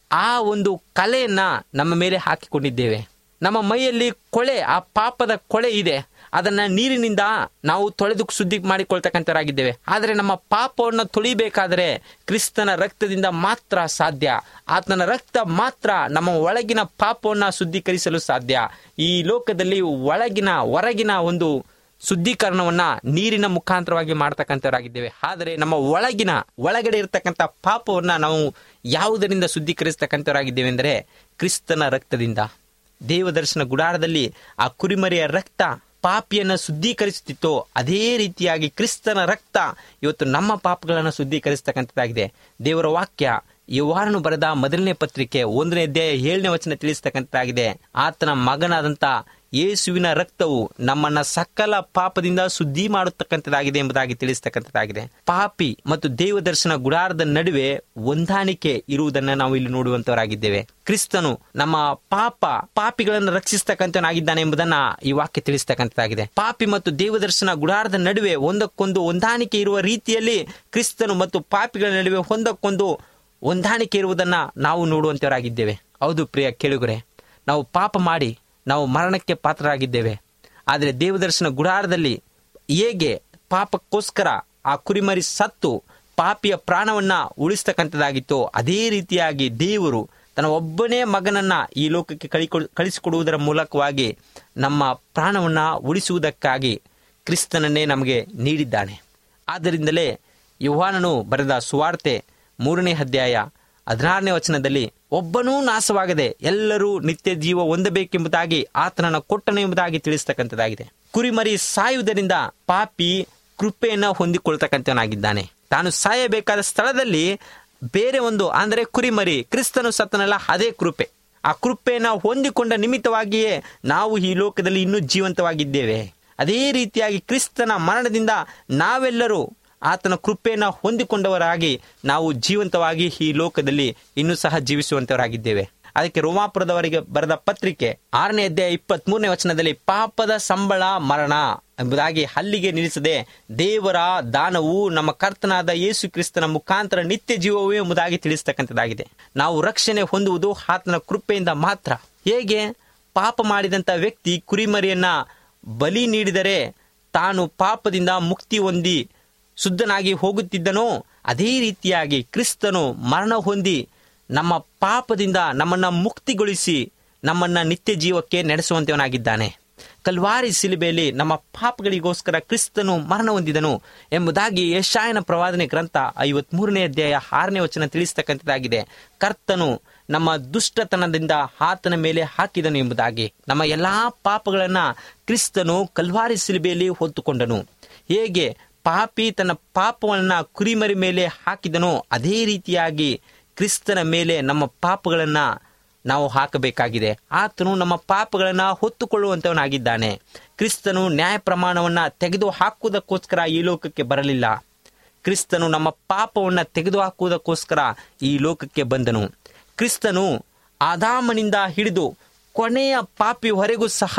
ಆ ಒಂದು ಕಲೆಯನ್ನ ನಮ್ಮ ಮೇಲೆ ಹಾಕಿಕೊಂಡಿದ್ದೇವೆ ನಮ್ಮ ಮೈಯಲ್ಲಿ ಕೊಳೆ ಆ ಪಾಪದ ಕೊಳೆ ಇದೆ ಅದನ್ನ ನೀರಿನಿಂದ ನಾವು ತೊಳೆದು ಶುದ್ಧಿ ಮಾಡಿಕೊಳ್ತಕ್ಕಂಥವರಾಗಿದ್ದೇವೆ ಆದರೆ ನಮ್ಮ ಪಾಪವನ್ನು ತೊಳಿಬೇಕಾದರೆ ಕ್ರಿಸ್ತನ ರಕ್ತದಿಂದ ಮಾತ್ರ ಸಾಧ್ಯ ಆತನ ರಕ್ತ ಮಾತ್ರ ನಮ್ಮ ಒಳಗಿನ ಪಾಪವನ್ನು ಶುದ್ಧೀಕರಿಸಲು ಸಾಧ್ಯ ಈ ಲೋಕದಲ್ಲಿ ಒಳಗಿನ ಹೊರಗಿನ ಒಂದು ಶುದ್ಧೀಕರಣವನ್ನ ನೀರಿನ ಮುಖಾಂತರವಾಗಿ ಮಾಡ್ತಕ್ಕಂಥವರಾಗಿದ್ದೇವೆ ಆದರೆ ನಮ್ಮ ಒಳಗಿನ ಒಳಗಡೆ ಇರತಕ್ಕಂಥ ಪಾಪವನ್ನ ನಾವು ಯಾವುದರಿಂದ ಶುದ್ಧೀಕರಿಸ್ತಕ್ಕಂಥವರಾಗಿದ್ದೇವೆ ಎಂದರೆ ಕ್ರಿಸ್ತನ ರಕ್ತದಿಂದ ದೇವದರ್ಶನ ಗುಡಾರದಲ್ಲಿ ಆ ಕುರಿಮರಿಯ ರಕ್ತ ಪಾಪಿಯನ್ನು ಶುದ್ಧೀಕರಿಸುತ್ತಿತ್ತೋ ಅದೇ ರೀತಿಯಾಗಿ ಕ್ರಿಸ್ತನ ರಕ್ತ ಇವತ್ತು ನಮ್ಮ ಪಾಪಗಳನ್ನು ಶುದ್ಧೀಕರಿಸ್ತಕ್ಕಂಥದ್ದಾಗಿದೆ ದೇವರ ವಾಕ್ಯ ಯೋಹಾರನು ಬರೆದ ಮೊದಲನೇ ಪತ್ರಿಕೆ ಒಂದನೇ ಅಧ್ಯಾಯ ಏಳನೇ ವಚನ ತಿಳಿಸ್ತಕ್ಕಂಥದ್ದಾಗಿದೆ ಆತನ ಮಗನಾದಂಥ ಯೇಸುವಿನ ರಕ್ತವು ನಮ್ಮನ್ನ ಸಕಲ ಪಾಪದಿಂದ ಶುದ್ಧಿ ಮಾಡತಕ್ಕಂಥದ್ದಾಗಿದೆ ಎಂಬುದಾಗಿ ತಿಳಿಸ್ತಕ್ಕಂಥದ್ದಾಗಿದೆ ಪಾಪಿ ಮತ್ತು ದೇವದರ್ಶನ ಗುಡಾರದ ನಡುವೆ ಹೊಂದಾಣಿಕೆ ಇರುವುದನ್ನ ನಾವು ಇಲ್ಲಿ ನೋಡುವಂತವರಾಗಿದ್ದೇವೆ ಕ್ರಿಸ್ತನು ನಮ್ಮ ಪಾಪ ಪಾಪಿಗಳನ್ನು ರಕ್ಷಿಸ್ತಕ್ಕಂಥವನಾಗಿದ್ದಾನೆ ಎಂಬುದನ್ನ ಈ ವಾಕ್ಯ ತಿಳಿಸ್ತಕ್ಕಂಥದ್ದಾಗಿದೆ ಪಾಪಿ ಮತ್ತು ದೇವದರ್ಶನ ಗುಡಾರದ ನಡುವೆ ಒಂದಕ್ಕೊಂದು ಹೊಂದಾಣಿಕೆ ಇರುವ ರೀತಿಯಲ್ಲಿ ಕ್ರಿಸ್ತನು ಮತ್ತು ಪಾಪಿಗಳ ನಡುವೆ ಒಂದಕ್ಕೊಂದು ಹೊಂದಾಣಿಕೆ ಇರುವುದನ್ನ ನಾವು ನೋಡುವಂತವರಾಗಿದ್ದೇವೆ ಹೌದು ಪ್ರಿಯ ಕೇಳುಗರೆ ನಾವು ಪಾಪ ಮಾಡಿ ನಾವು ಮರಣಕ್ಕೆ ಪಾತ್ರರಾಗಿದ್ದೇವೆ ಆದರೆ ದೇವದರ್ಶನ ಗುಡಾರದಲ್ಲಿ ಹೇಗೆ ಪಾಪಕ್ಕೋಸ್ಕರ ಆ ಕುರಿಮರಿ ಸತ್ತು ಪಾಪಿಯ ಪ್ರಾಣವನ್ನ ಉಳಿಸ್ತಕ್ಕಂಥದ್ದಾಗಿತ್ತೋ ಅದೇ ರೀತಿಯಾಗಿ ದೇವರು ತನ್ನ ಒಬ್ಬನೇ ಮಗನನ್ನ ಈ ಲೋಕಕ್ಕೆ ಕಳಿಕೊಡ್ ಕಳಿಸಿಕೊಡುವುದರ ಮೂಲಕವಾಗಿ ನಮ್ಮ ಪ್ರಾಣವನ್ನ ಉಳಿಸುವುದಕ್ಕಾಗಿ ಕ್ರಿಸ್ತನನ್ನೇ ನಮಗೆ ನೀಡಿದ್ದಾನೆ ಆದ್ದರಿಂದಲೇ ಯುವಾನನು ಬರೆದ ಸುವಾರ್ತೆ ಮೂರನೇ ಅಧ್ಯಾಯ ಹದಿನಾರನೇ ವಚನದಲ್ಲಿ ಒಬ್ಬನೂ ನಾಶವಾಗದೆ ಎಲ್ಲರೂ ನಿತ್ಯ ಜೀವ ಹೊಂದಬೇಕೆಂಬುದಾಗಿ ಆತನನ್ನು ಕೊಟ್ಟನು ಎಂಬುದಾಗಿ ತಿಳಿಸ್ತಕ್ಕಂಥದ್ದಾಗಿದೆ ಕುರಿಮರಿ ಸಾಯುವುದರಿಂದ ಪಾಪಿ ಕೃಪೆಯನ್ನ ಹೊಂದಿಕೊಳ್ತಕ್ಕಂಥವನಾಗಿದ್ದಾನೆ ತಾನು ಸಾಯಬೇಕಾದ ಸ್ಥಳದಲ್ಲಿ ಬೇರೆ ಒಂದು ಅಂದರೆ ಕುರಿಮರಿ ಕ್ರಿಸ್ತನು ಸತ್ತನಲ್ಲ ಅದೇ ಕೃಪೆ ಆ ಕೃಪೆಯನ್ನ ಹೊಂದಿಕೊಂಡ ನಿಮಿತ್ತವಾಗಿಯೇ ನಾವು ಈ ಲೋಕದಲ್ಲಿ ಇನ್ನೂ ಜೀವಂತವಾಗಿದ್ದೇವೆ ಅದೇ ರೀತಿಯಾಗಿ ಕ್ರಿಸ್ತನ ಮರಣದಿಂದ ನಾವೆಲ್ಲರೂ ಆತನ ಕೃಪೆಯನ್ನು ಹೊಂದಿಕೊಂಡವರಾಗಿ ನಾವು ಜೀವಂತವಾಗಿ ಈ ಲೋಕದಲ್ಲಿ ಇನ್ನೂ ಸಹ ಜೀವಿಸುವಂತವರಾಗಿದ್ದೇವೆ ಅದಕ್ಕೆ ರೋಮಾಪುರದವರಿಗೆ ಬರೆದ ಪತ್ರಿಕೆ ಆರನೇ ಅಧ್ಯಾಯ ಇಪ್ಪತ್ತ್ ಮೂರನೇ ವಚನದಲ್ಲಿ ಪಾಪದ ಸಂಬಳ ಮರಣ ಎಂಬುದಾಗಿ ಹಲ್ಲಿಗೆ ನಿಲ್ಲಿಸದೆ ದೇವರ ದಾನವು ನಮ್ಮ ಕರ್ತನಾದ ಯೇಸು ಕ್ರಿಸ್ತನ ಮುಖಾಂತರ ನಿತ್ಯ ಜೀವವೇ ಎಂಬುದಾಗಿ ತಿಳಿಸ್ತಕ್ಕಂಥದ್ದಾಗಿದೆ ನಾವು ರಕ್ಷಣೆ ಹೊಂದುವುದು ಆತನ ಕೃಪೆಯಿಂದ ಮಾತ್ರ ಹೇಗೆ ಪಾಪ ಮಾಡಿದಂಥ ವ್ಯಕ್ತಿ ಕುರಿಮರಿಯನ್ನ ಬಲಿ ನೀಡಿದರೆ ತಾನು ಪಾಪದಿಂದ ಮುಕ್ತಿ ಹೊಂದಿ ಶುದ್ಧನಾಗಿ ಹೋಗುತ್ತಿದ್ದನೋ ಅದೇ ರೀತಿಯಾಗಿ ಕ್ರಿಸ್ತನು ಮರಣ ಹೊಂದಿ ನಮ್ಮ ಪಾಪದಿಂದ ನಮ್ಮನ್ನ ಮುಕ್ತಿಗೊಳಿಸಿ ನಮ್ಮನ್ನ ನಿತ್ಯ ಜೀವಕ್ಕೆ ನಡೆಸುವಂತವನಾಗಿದ್ದಾನೆ ಕಲ್ವಾರಿ ಸಿಲುಬೆಯಲ್ಲಿ ನಮ್ಮ ಪಾಪಗಳಿಗೋಸ್ಕರ ಕ್ರಿಸ್ತನು ಮರಣ ಹೊಂದಿದನು ಎಂಬುದಾಗಿ ಯಶಾಯನ ಪ್ರವಾದನೆ ಗ್ರಂಥ ಐವತ್ ಮೂರನೇ ಅಧ್ಯಾಯ ಆರನೇ ವಚನ ತಿಳಿಸ್ತಕ್ಕಂಥದ್ದಾಗಿದೆ ಕರ್ತನು ನಮ್ಮ ದುಷ್ಟತನದಿಂದ ಆತನ ಮೇಲೆ ಹಾಕಿದನು ಎಂಬುದಾಗಿ ನಮ್ಮ ಎಲ್ಲಾ ಪಾಪಗಳನ್ನ ಕ್ರಿಸ್ತನು ಕಲ್ವಾರಿ ಸಿಲುಬೆಯಲ್ಲಿ ಹೊತ್ತುಕೊಂಡನು ಹೇಗೆ ಪಾಪಿ ತನ್ನ ಪಾಪವನ್ನ ಕುರಿಮರಿ ಮೇಲೆ ಹಾಕಿದನೋ ಅದೇ ರೀತಿಯಾಗಿ ಕ್ರಿಸ್ತನ ಮೇಲೆ ನಮ್ಮ ಪಾಪಗಳನ್ನ ನಾವು ಹಾಕಬೇಕಾಗಿದೆ ಆತನು ನಮ್ಮ ಪಾಪಗಳನ್ನ ಹೊತ್ತುಕೊಳ್ಳುವಂತವನಾಗಿದ್ದಾನೆ ಕ್ರಿಸ್ತನು ನ್ಯಾಯ ಪ್ರಮಾಣವನ್ನ ತೆಗೆದು ಹಾಕುವುದಕ್ಕೋಸ್ಕರ ಈ ಲೋಕಕ್ಕೆ ಬರಲಿಲ್ಲ ಕ್ರಿಸ್ತನು ನಮ್ಮ ಪಾಪವನ್ನ ತೆಗೆದು ಹಾಕುವುದಕ್ಕೋಸ್ಕರ ಈ ಲೋಕಕ್ಕೆ ಬಂದನು ಕ್ರಿಸ್ತನು ಆದಾಮನಿಂದ ಹಿಡಿದು ಕೊನೆಯ ಪಾಪಿವರೆಗೂ ಸಹ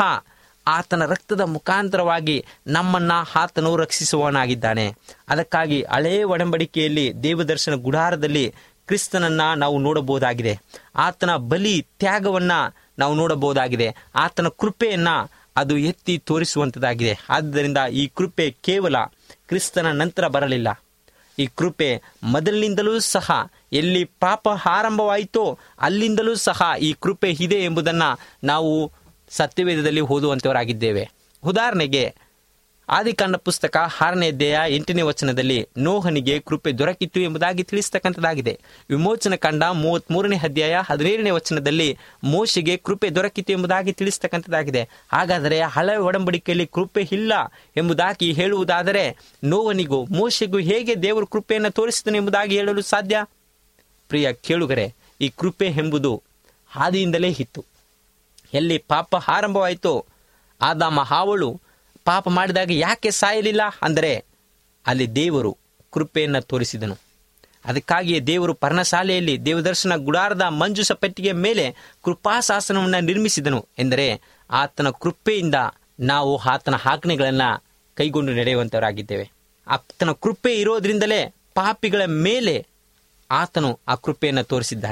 ಆತನ ರಕ್ತದ ಮುಖಾಂತರವಾಗಿ ನಮ್ಮನ್ನ ಆತನು ರಕ್ಷಿಸುವವನಾಗಿದ್ದಾನೆ ಅದಕ್ಕಾಗಿ ಹಳೇ ಒಡಂಬಡಿಕೆಯಲ್ಲಿ ದೇವದರ್ಶನ ಗುಡಾರದಲ್ಲಿ ಕ್ರಿಸ್ತನನ್ನ ನಾವು ನೋಡಬಹುದಾಗಿದೆ ಆತನ ಬಲಿ ತ್ಯಾಗವನ್ನ ನಾವು ನೋಡಬಹುದಾಗಿದೆ ಆತನ ಕೃಪೆಯನ್ನ ಅದು ಎತ್ತಿ ತೋರಿಸುವಂತದಾಗಿದೆ ಆದ್ದರಿಂದ ಈ ಕೃಪೆ ಕೇವಲ ಕ್ರಿಸ್ತನ ನಂತರ ಬರಲಿಲ್ಲ ಈ ಕೃಪೆ ಮೊದಲಿನಿಂದಲೂ ಸಹ ಎಲ್ಲಿ ಪಾಪ ಆರಂಭವಾಯಿತೋ ಅಲ್ಲಿಂದಲೂ ಸಹ ಈ ಕೃಪೆ ಇದೆ ಎಂಬುದನ್ನ ನಾವು ಸತ್ಯವೇದದಲ್ಲಿ ಓದುವಂತವರಾಗಿದ್ದೇವೆ ಉದಾಹರಣೆಗೆ ಆದಿಕಾಂಡ ಪುಸ್ತಕ ಆರನೇ ಅಧ್ಯಾಯ ಎಂಟನೇ ವಚನದಲ್ಲಿ ನೋಹನಿಗೆ ಕೃಪೆ ದೊರಕಿತ್ತು ಎಂಬುದಾಗಿ ತಿಳಿಸ್ತಕ್ಕಂಥದ್ದಾಗಿದೆ ವಿಮೋಚನ ಕಂಡ ಮೂವತ್ತ್ ಮೂರನೇ ಅಧ್ಯಾಯ ಹದಿನೇಳನೇ ವಚನದಲ್ಲಿ ಮೋಶೆಗೆ ಕೃಪೆ ದೊರಕಿತು ಎಂಬುದಾಗಿ ತಿಳಿಸ್ತಕ್ಕಂಥದ್ದಾಗಿದೆ ಹಾಗಾದರೆ ಹಳೆ ಒಡಂಬಡಿಕೆಯಲ್ಲಿ ಕೃಪೆ ಇಲ್ಲ ಎಂಬುದಾಗಿ ಹೇಳುವುದಾದರೆ ನೋವನಿಗೂ ಮೋಶೆಗೂ ಹೇಗೆ ದೇವರು ಕೃಪೆಯನ್ನು ತೋರಿಸಿದನು ಎಂಬುದಾಗಿ ಹೇಳಲು ಸಾಧ್ಯ ಪ್ರಿಯ ಕೇಳುಗರೆ ಈ ಕೃಪೆ ಎಂಬುದು ಆದಿಯಿಂದಲೇ ಇತ್ತು ಎಲ್ಲಿ ಪಾಪ ಆರಂಭವಾಯಿತೋ ಆದಾಮ ಹಾವಳು ಪಾಪ ಮಾಡಿದಾಗ ಯಾಕೆ ಸಾಯಲಿಲ್ಲ ಅಂದರೆ ಅಲ್ಲಿ ದೇವರು ಕೃಪೆಯನ್ನು ತೋರಿಸಿದನು ಅದಕ್ಕಾಗಿಯೇ ದೇವರು ಪರ್ಣಶಾಲೆಯಲ್ಲಿ ದೇವದರ್ಶನ ಗುಡಾರದ ಮಂಜುಷ ಪೆಟ್ಟಿಗೆ ಮೇಲೆ ಕೃಪಾಶಾಸನವನ್ನು ನಿರ್ಮಿಸಿದನು ಎಂದರೆ ಆತನ ಕೃಪೆಯಿಂದ ನಾವು ಆತನ ಆಜ್ಞೆಗಳನ್ನು ಕೈಗೊಂಡು ನಡೆಯುವಂತವರಾಗಿದ್ದೇವೆ ಆತನ ಕೃಪೆ ಇರೋದ್ರಿಂದಲೇ ಪಾಪಿಗಳ ಮೇಲೆ ಆತನು ಆ ಕೃಪೆಯನ್ನು ತೋರಿಸಿದ್ದಾನೆ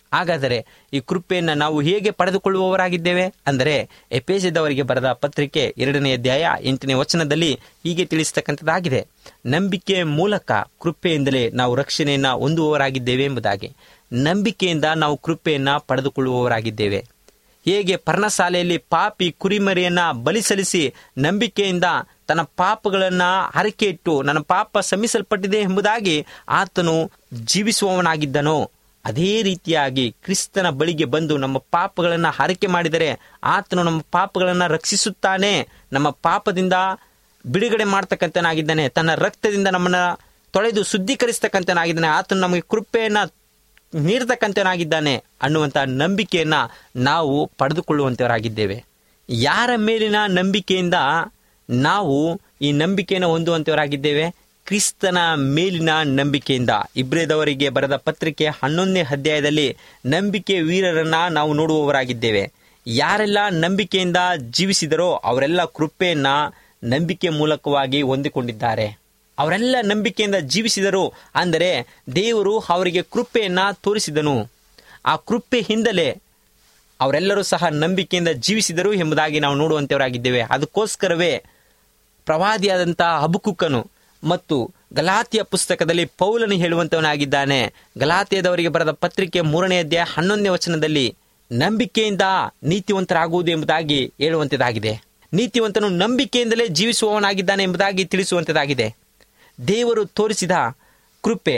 ಹಾಗಾದರೆ ಈ ಕೃಪೆಯನ್ನು ನಾವು ಹೇಗೆ ಪಡೆದುಕೊಳ್ಳುವವರಾಗಿದ್ದೇವೆ ಅಂದರೆ ಎಪೇಸದವರಿಗೆ ಬರೆದ ಪತ್ರಿಕೆ ಎರಡನೇ ಅಧ್ಯಾಯ ಎಂಟನೇ ವಚನದಲ್ಲಿ ಹೀಗೆ ತಿಳಿಸ್ತಕ್ಕಂಥದ್ದಾಗಿದೆ ನಂಬಿಕೆ ಮೂಲಕ ಕೃಪೆಯಿಂದಲೇ ನಾವು ರಕ್ಷಣೆಯನ್ನ ಹೊಂದುವವರಾಗಿದ್ದೇವೆ ಎಂಬುದಾಗಿ ನಂಬಿಕೆಯಿಂದ ನಾವು ಕೃಪೆಯನ್ನ ಪಡೆದುಕೊಳ್ಳುವವರಾಗಿದ್ದೇವೆ ಹೇಗೆ ಪರ್ಣಶಾಲೆಯಲ್ಲಿ ಪಾಪಿ ಕುರಿಮರಿಯನ್ನ ಬಲಿ ಸಲ್ಲಿಸಿ ನಂಬಿಕೆಯಿಂದ ತನ್ನ ಪಾಪಗಳನ್ನ ಹರಕೆ ಇಟ್ಟು ನನ್ನ ಪಾಪ ಸಮಿಸಲ್ಪಟ್ಟಿದೆ ಎಂಬುದಾಗಿ ಆತನು ಜೀವಿಸುವವನಾಗಿದ್ದನೋ ಅದೇ ರೀತಿಯಾಗಿ ಕ್ರಿಸ್ತನ ಬಳಿಗೆ ಬಂದು ನಮ್ಮ ಪಾಪಗಳನ್ನ ಹರಕೆ ಮಾಡಿದರೆ ಆತನು ನಮ್ಮ ಪಾಪಗಳನ್ನ ರಕ್ಷಿಸುತ್ತಾನೆ ನಮ್ಮ ಪಾಪದಿಂದ ಬಿಡುಗಡೆ ಮಾಡ್ತಕ್ಕಂಥನಾಗಿದ್ದಾನೆ ತನ್ನ ರಕ್ತದಿಂದ ನಮ್ಮನ್ನ ತೊಳೆದು ಶುದ್ಧೀಕರಿಸ್ತಕ್ಕಂಥನಾಗಿದ್ದಾನೆ ಆತನು ನಮಗೆ ಕೃಪೆಯನ್ನ ನೀಡತಕ್ಕಂಥನಾಗಿದ್ದಾನೆ ಅನ್ನುವಂಥ ನಂಬಿಕೆಯನ್ನ ನಾವು ಪಡೆದುಕೊಳ್ಳುವಂತವರಾಗಿದ್ದೇವೆ ಯಾರ ಮೇಲಿನ ನಂಬಿಕೆಯಿಂದ ನಾವು ಈ ನಂಬಿಕೆಯನ್ನು ಹೊಂದುವಂತವರಾಗಿದ್ದೇವೆ ಕ್ರಿಸ್ತನ ಮೇಲಿನ ನಂಬಿಕೆಯಿಂದ ಇಬ್ರೇದವರಿಗೆ ಬರೆದ ಪತ್ರಿಕೆ ಹನ್ನೊಂದನೇ ಅಧ್ಯಾಯದಲ್ಲಿ ನಂಬಿಕೆ ವೀರರನ್ನ ನಾವು ನೋಡುವವರಾಗಿದ್ದೇವೆ ಯಾರೆಲ್ಲ ನಂಬಿಕೆಯಿಂದ ಜೀವಿಸಿದರೋ ಅವರೆಲ್ಲ ಕೃಪೆಯನ್ನ ನಂಬಿಕೆ ಮೂಲಕವಾಗಿ ಹೊಂದಿಕೊಂಡಿದ್ದಾರೆ ಅವರೆಲ್ಲ ನಂಬಿಕೆಯಿಂದ ಜೀವಿಸಿದರು ಅಂದರೆ ದೇವರು ಅವರಿಗೆ ಕೃಪೆಯನ್ನ ತೋರಿಸಿದನು ಆ ಕೃಪೆಯಿಂದಲೇ ಅವರೆಲ್ಲರೂ ಸಹ ನಂಬಿಕೆಯಿಂದ ಜೀವಿಸಿದರು ಎಂಬುದಾಗಿ ನಾವು ನೋಡುವಂತವರಾಗಿದ್ದೇವೆ ಅದಕ್ಕೋಸ್ಕರವೇ ಪ್ರವಾದಿಯಾದಂತಹ ಹಬುಕುಕ್ಕನು ಮತ್ತು ಗಲಾತಿಯ ಪುಸ್ತಕದಲ್ಲಿ ಪೌಲನು ಹೇಳುವಂತವನಾಗಿದ್ದಾನೆ ಗಲಾತಿಯದವರಿಗೆ ಬರೆದ ಪತ್ರಿಕೆ ಮೂರನೇ ಅಧ್ಯಾಯ ಹನ್ನೊಂದನೇ ವಚನದಲ್ಲಿ ನಂಬಿಕೆಯಿಂದ ನೀತಿವಂತರಾಗುವುದು ಎಂಬುದಾಗಿ ಹೇಳುವಂತದಾಗಿದೆ ನೀತಿವಂತನು ನಂಬಿಕೆಯಿಂದಲೇ ಜೀವಿಸುವವನಾಗಿದ್ದಾನೆ ಎಂಬುದಾಗಿ ತಿಳಿಸುವಂತದಾಗಿದೆ ದೇವರು ತೋರಿಸಿದ ಕೃಪೆ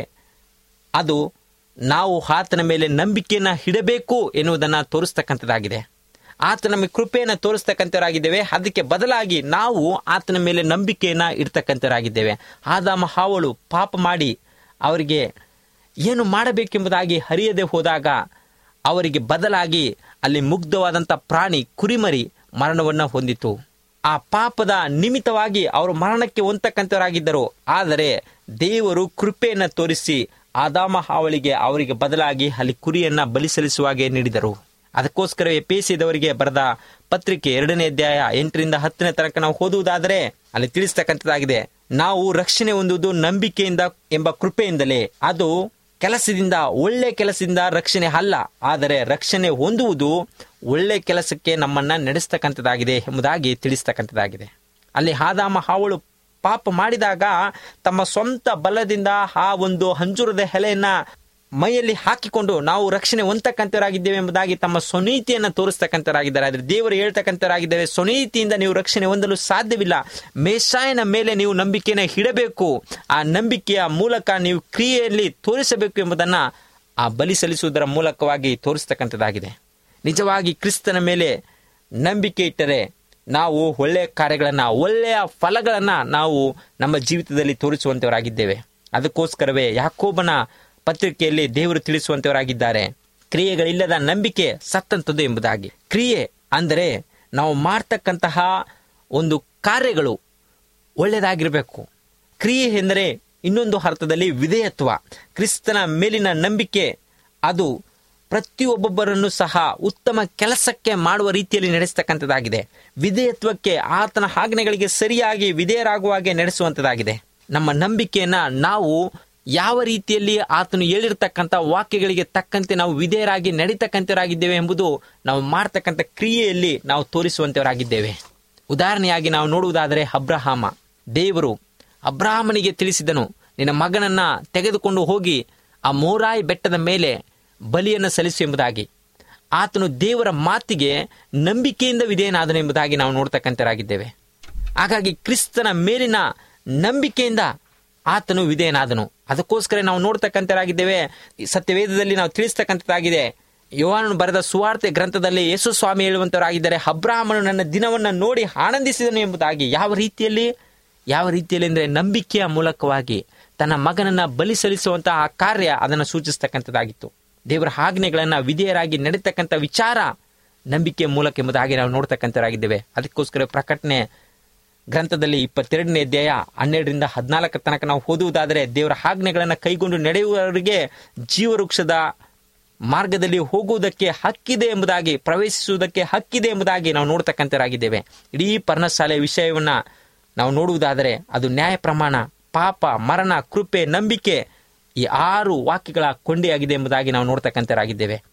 ಅದು ನಾವು ಆತನ ಮೇಲೆ ನಂಬಿಕೆಯನ್ನ ಇಡಬೇಕು ಎನ್ನುವುದನ್ನು ತೋರಿಸ್ತಕ್ಕಂಥದ್ದಾಗಿದೆ ಆತ ನಮಗೆ ಕೃಪೆಯನ್ನು ತೋರಿಸ್ತಕ್ಕಂಥವರಾಗಿದ್ದೇವೆ ಅದಕ್ಕೆ ಬದಲಾಗಿ ನಾವು ಆತನ ಮೇಲೆ ನಂಬಿಕೆಯನ್ನ ಇಡ್ತಕ್ಕಂಥವರಾಗಿದ್ದೇವೆ ಆದಾಮ ಹಾವಳು ಪಾಪ ಮಾಡಿ ಅವರಿಗೆ ಏನು ಮಾಡಬೇಕೆಂಬುದಾಗಿ ಹರಿಯದೆ ಹೋದಾಗ ಅವರಿಗೆ ಬದಲಾಗಿ ಅಲ್ಲಿ ಮುಗ್ಧವಾದಂಥ ಪ್ರಾಣಿ ಕುರಿಮರಿ ಮರಣವನ್ನು ಹೊಂದಿತು ಆ ಪಾಪದ ನಿಮಿತ್ತವಾಗಿ ಅವರು ಮರಣಕ್ಕೆ ಹೊಂದತಕ್ಕಂಥವರಾಗಿದ್ದರು ಆದರೆ ದೇವರು ಕೃಪೆಯನ್ನು ತೋರಿಸಿ ಆದಾಮ ಹಾವಳಿಗೆ ಅವರಿಗೆ ಬದಲಾಗಿ ಅಲ್ಲಿ ಕುರಿಯನ್ನ ಬಲಿ ಸಲ್ಲಿಸುವಾಗೆ ನೀಡಿದರು ಅದಕ್ಕೋಸ್ಕರ ಎಪೇಸಿದವರಿಗೆ ಬರೆದ ಪತ್ರಿಕೆ ಎರಡನೇ ಅಧ್ಯಾಯ ಎಂಟರಿಂದ ಹತ್ತನೇ ತನಕ ನಾವು ಓದುವುದಾದರೆ ಅಲ್ಲಿ ತಿಳಿಸ್ತಕ್ಕಂಥದ್ದಾಗಿದೆ ನಾವು ರಕ್ಷಣೆ ಹೊಂದುವುದು ನಂಬಿಕೆಯಿಂದ ಎಂಬ ಕೃಪೆಯಿಂದಲೇ ಅದು ಕೆಲಸದಿಂದ ಒಳ್ಳೆ ಕೆಲಸದಿಂದ ರಕ್ಷಣೆ ಅಲ್ಲ ಆದರೆ ರಕ್ಷಣೆ ಹೊಂದುವುದು ಒಳ್ಳೆ ಕೆಲಸಕ್ಕೆ ನಮ್ಮನ್ನ ನಡೆಸ್ತಕ್ಕಂಥದ್ದಾಗಿದೆ ಎಂಬುದಾಗಿ ತಿಳಿಸ್ತಕ್ಕಂಥದ್ದಾಗಿದೆ ಅಲ್ಲಿ ಆದಾಮ ಹಾವಳು ಪಾಪ ಮಾಡಿದಾಗ ತಮ್ಮ ಸ್ವಂತ ಬಲದಿಂದ ಆ ಒಂದು ಹಂಜುರದ ಎಲೆಯನ್ನ ಮೈಯಲ್ಲಿ ಹಾಕಿಕೊಂಡು ನಾವು ರಕ್ಷಣೆ ಹೊಂದತಕ್ಕಂಥವರಾಗಿದ್ದೇವೆ ಎಂಬುದಾಗಿ ತಮ್ಮ ಸ್ವನೀತಿಯನ್ನು ತೋರಿಸ್ತಕ್ಕಂಥವರಾಗಿದ್ದಾರೆ ಆದರೆ ದೇವರು ಹೇಳ್ತಕ್ಕಂಥವರಾಗಿದ್ದಾರೆ ಸ್ವನೀತಿಯಿಂದ ನೀವು ರಕ್ಷಣೆ ಹೊಂದಲು ಸಾಧ್ಯವಿಲ್ಲ ಮೇಷಾಯನ ಮೇಲೆ ನೀವು ನಂಬಿಕೆಯನ್ನು ಇಡಬೇಕು ಆ ನಂಬಿಕೆಯ ಮೂಲಕ ನೀವು ಕ್ರಿಯೆಯಲ್ಲಿ ತೋರಿಸಬೇಕು ಎಂಬುದನ್ನ ಆ ಬಲಿ ಸಲ್ಲಿಸುವುದರ ಮೂಲಕವಾಗಿ ತೋರಿಸ್ತಕ್ಕಂಥದ್ದಾಗಿದೆ ನಿಜವಾಗಿ ಕ್ರಿಸ್ತನ ಮೇಲೆ ನಂಬಿಕೆ ಇಟ್ಟರೆ ನಾವು ಒಳ್ಳೆಯ ಕಾರ್ಯಗಳನ್ನು ಒಳ್ಳೆಯ ಫಲಗಳನ್ನು ನಾವು ನಮ್ಮ ಜೀವಿತದಲ್ಲಿ ತೋರಿಸುವಂತವರಾಗಿದ್ದೇವೆ ಅದಕ್ಕೋಸ್ಕರವೇ ಯಾಕೋಬನ ಪತ್ರಿಕೆಯಲ್ಲಿ ದೇವರು ತಿಳಿಸುವಂತವರಾಗಿದ್ದಾರೆ ಕ್ರಿಯೆಗಳಿಲ್ಲದ ನಂಬಿಕೆ ಸತ್ತಂಥದ್ದು ಎಂಬುದಾಗಿ ಕ್ರಿಯೆ ಅಂದರೆ ನಾವು ಮಾಡ್ತಕ್ಕಂತಹ ಒಂದು ಕಾರ್ಯಗಳು ಒಳ್ಳೆಯದಾಗಿರಬೇಕು ಕ್ರಿಯೆ ಎಂದರೆ ಇನ್ನೊಂದು ಅರ್ಥದಲ್ಲಿ ವಿಧೇಯತ್ವ ಕ್ರಿಸ್ತನ ಮೇಲಿನ ನಂಬಿಕೆ ಅದು ಪ್ರತಿಯೊಬ್ಬೊಬ್ಬರನ್ನು ಸಹ ಉತ್ತಮ ಕೆಲಸಕ್ಕೆ ಮಾಡುವ ರೀತಿಯಲ್ಲಿ ನಡೆಸ್ತಕ್ಕಂಥದ್ದಾಗಿದೆ ವಿಧೇಯತ್ವಕ್ಕೆ ಆತನ ಆಜ್ಞೆಗಳಿಗೆ ಸರಿಯಾಗಿ ವಿಧೇಯರಾಗುವ ಹಾಗೆ ನಡೆಸುವಂಥದ್ದಾಗಿದೆ ನಮ್ಮ ನಂಬಿಕೆಯನ್ನ ನಾವು ಯಾವ ರೀತಿಯಲ್ಲಿ ಆತನು ಹೇಳಿರ್ತಕ್ಕಂಥ ವಾಕ್ಯಗಳಿಗೆ ತಕ್ಕಂತೆ ನಾವು ವಿಧೇಯರಾಗಿ ನಡೀತಕ್ಕಂಥವರಾಗಿದ್ದೇವೆ ಎಂಬುದು ನಾವು ಮಾಡ್ತಕ್ಕಂಥ ಕ್ರಿಯೆಯಲ್ಲಿ ನಾವು ತೋರಿಸುವಂತವರಾಗಿದ್ದೇವೆ ಉದಾಹರಣೆಯಾಗಿ ನಾವು ನೋಡುವುದಾದರೆ ಅಬ್ರಹಾಮ ದೇವರು ಅಬ್ರಾಹ್ಮನಿಗೆ ತಿಳಿಸಿದನು ನಿನ್ನ ಮಗನನ್ನ ತೆಗೆದುಕೊಂಡು ಹೋಗಿ ಆ ಮೋರಾಯಿ ಬೆಟ್ಟದ ಮೇಲೆ ಬಲಿಯನ್ನು ಸಲ್ಲಿಸು ಎಂಬುದಾಗಿ ಆತನು ದೇವರ ಮಾತಿಗೆ ನಂಬಿಕೆಯಿಂದ ವಿಧೇಯನಾದನು ಎಂಬುದಾಗಿ ನಾವು ನೋಡ್ತಕ್ಕಂಥರಾಗಿದ್ದೇವೆ ಹಾಗಾಗಿ ಕ್ರಿಸ್ತನ ಮೇಲಿನ ನಂಬಿಕೆಯಿಂದ ಆತನು ವಿಧೇಯನಾದನು ಅದಕ್ಕೋಸ್ಕರ ನಾವು ನೋಡ್ತಕ್ಕಂಥರಾಗಿದ್ದೇವೆ ಈ ಸತ್ಯವೇದದಲ್ಲಿ ನಾವು ತಿಳಿಸ್ತಕ್ಕಂಥದ್ದಾಗಿದೆ ಯೋಹಾನನು ಬರೆದ ಸುವಾರ್ತೆ ಗ್ರಂಥದಲ್ಲಿ ಯೇಸು ಸ್ವಾಮಿ ಹೇಳುವಂತವರಾಗಿದ್ದಾರೆ ಅಬ್ರಾಹ್ಮನು ನನ್ನ ದಿನವನ್ನ ನೋಡಿ ಆನಂದಿಸಿದನು ಎಂಬುದಾಗಿ ಯಾವ ರೀತಿಯಲ್ಲಿ ಯಾವ ರೀತಿಯಲ್ಲಿ ಅಂದರೆ ನಂಬಿಕೆಯ ಮೂಲಕವಾಗಿ ತನ್ನ ಮಗನನ್ನ ಬಲಿ ಸಲ್ಲಿಸುವಂತಹ ಆ ಕಾರ್ಯ ಅದನ್ನು ಸೂಚಿಸ್ತಕ್ಕಂಥದ್ದಾಗಿತ್ತು ದೇವರ ಆಜ್ಞೆಗಳನ್ನ ವಿಧೇಯರಾಗಿ ನಡೀತಕ್ಕಂಥ ವಿಚಾರ ನಂಬಿಕೆಯ ಮೂಲಕ ಎಂಬುದಾಗಿ ನಾವು ನೋಡ್ತಕ್ಕಂಥರಾಗಿದ್ದೇವೆ ಅದಕ್ಕೋಸ್ಕರ ಪ್ರಕಟಣೆ ಗ್ರಂಥದಲ್ಲಿ ಇಪ್ಪತ್ತೆರಡನೇ ಅಧ್ಯಾಯ ಹನ್ನೆರಡರಿಂದ ಹದಿನಾಲ್ಕರ ತನಕ ನಾವು ಓದುವುದಾದರೆ ದೇವರ ಆಜ್ಞೆಗಳನ್ನು ಕೈಗೊಂಡು ನಡೆಯುವವರಿಗೆ ಜೀವವೃಕ್ಷದ ಮಾರ್ಗದಲ್ಲಿ ಹೋಗುವುದಕ್ಕೆ ಹಕ್ಕಿದೆ ಎಂಬುದಾಗಿ ಪ್ರವೇಶಿಸುವುದಕ್ಕೆ ಹಕ್ಕಿದೆ ಎಂಬುದಾಗಿ ನಾವು ನೋಡ್ತಕ್ಕಂಥರಾಗಿದ್ದೇವೆ ಇಡೀ ಪರ್ಣಶಾಲೆಯ ವಿಷಯವನ್ನ ನಾವು ನೋಡುವುದಾದರೆ ಅದು ನ್ಯಾಯ ಪ್ರಮಾಣ ಪಾಪ ಮರಣ ಕೃಪೆ ನಂಬಿಕೆ ಈ ಆರು ವಾಕ್ಯಗಳ ಕೊಂಡಿಯಾಗಿದೆ ಎಂಬುದಾಗಿ ನಾವು ನೋಡ್ತಕ್ಕಂಥರಾಗಿದ್ದೇವೆ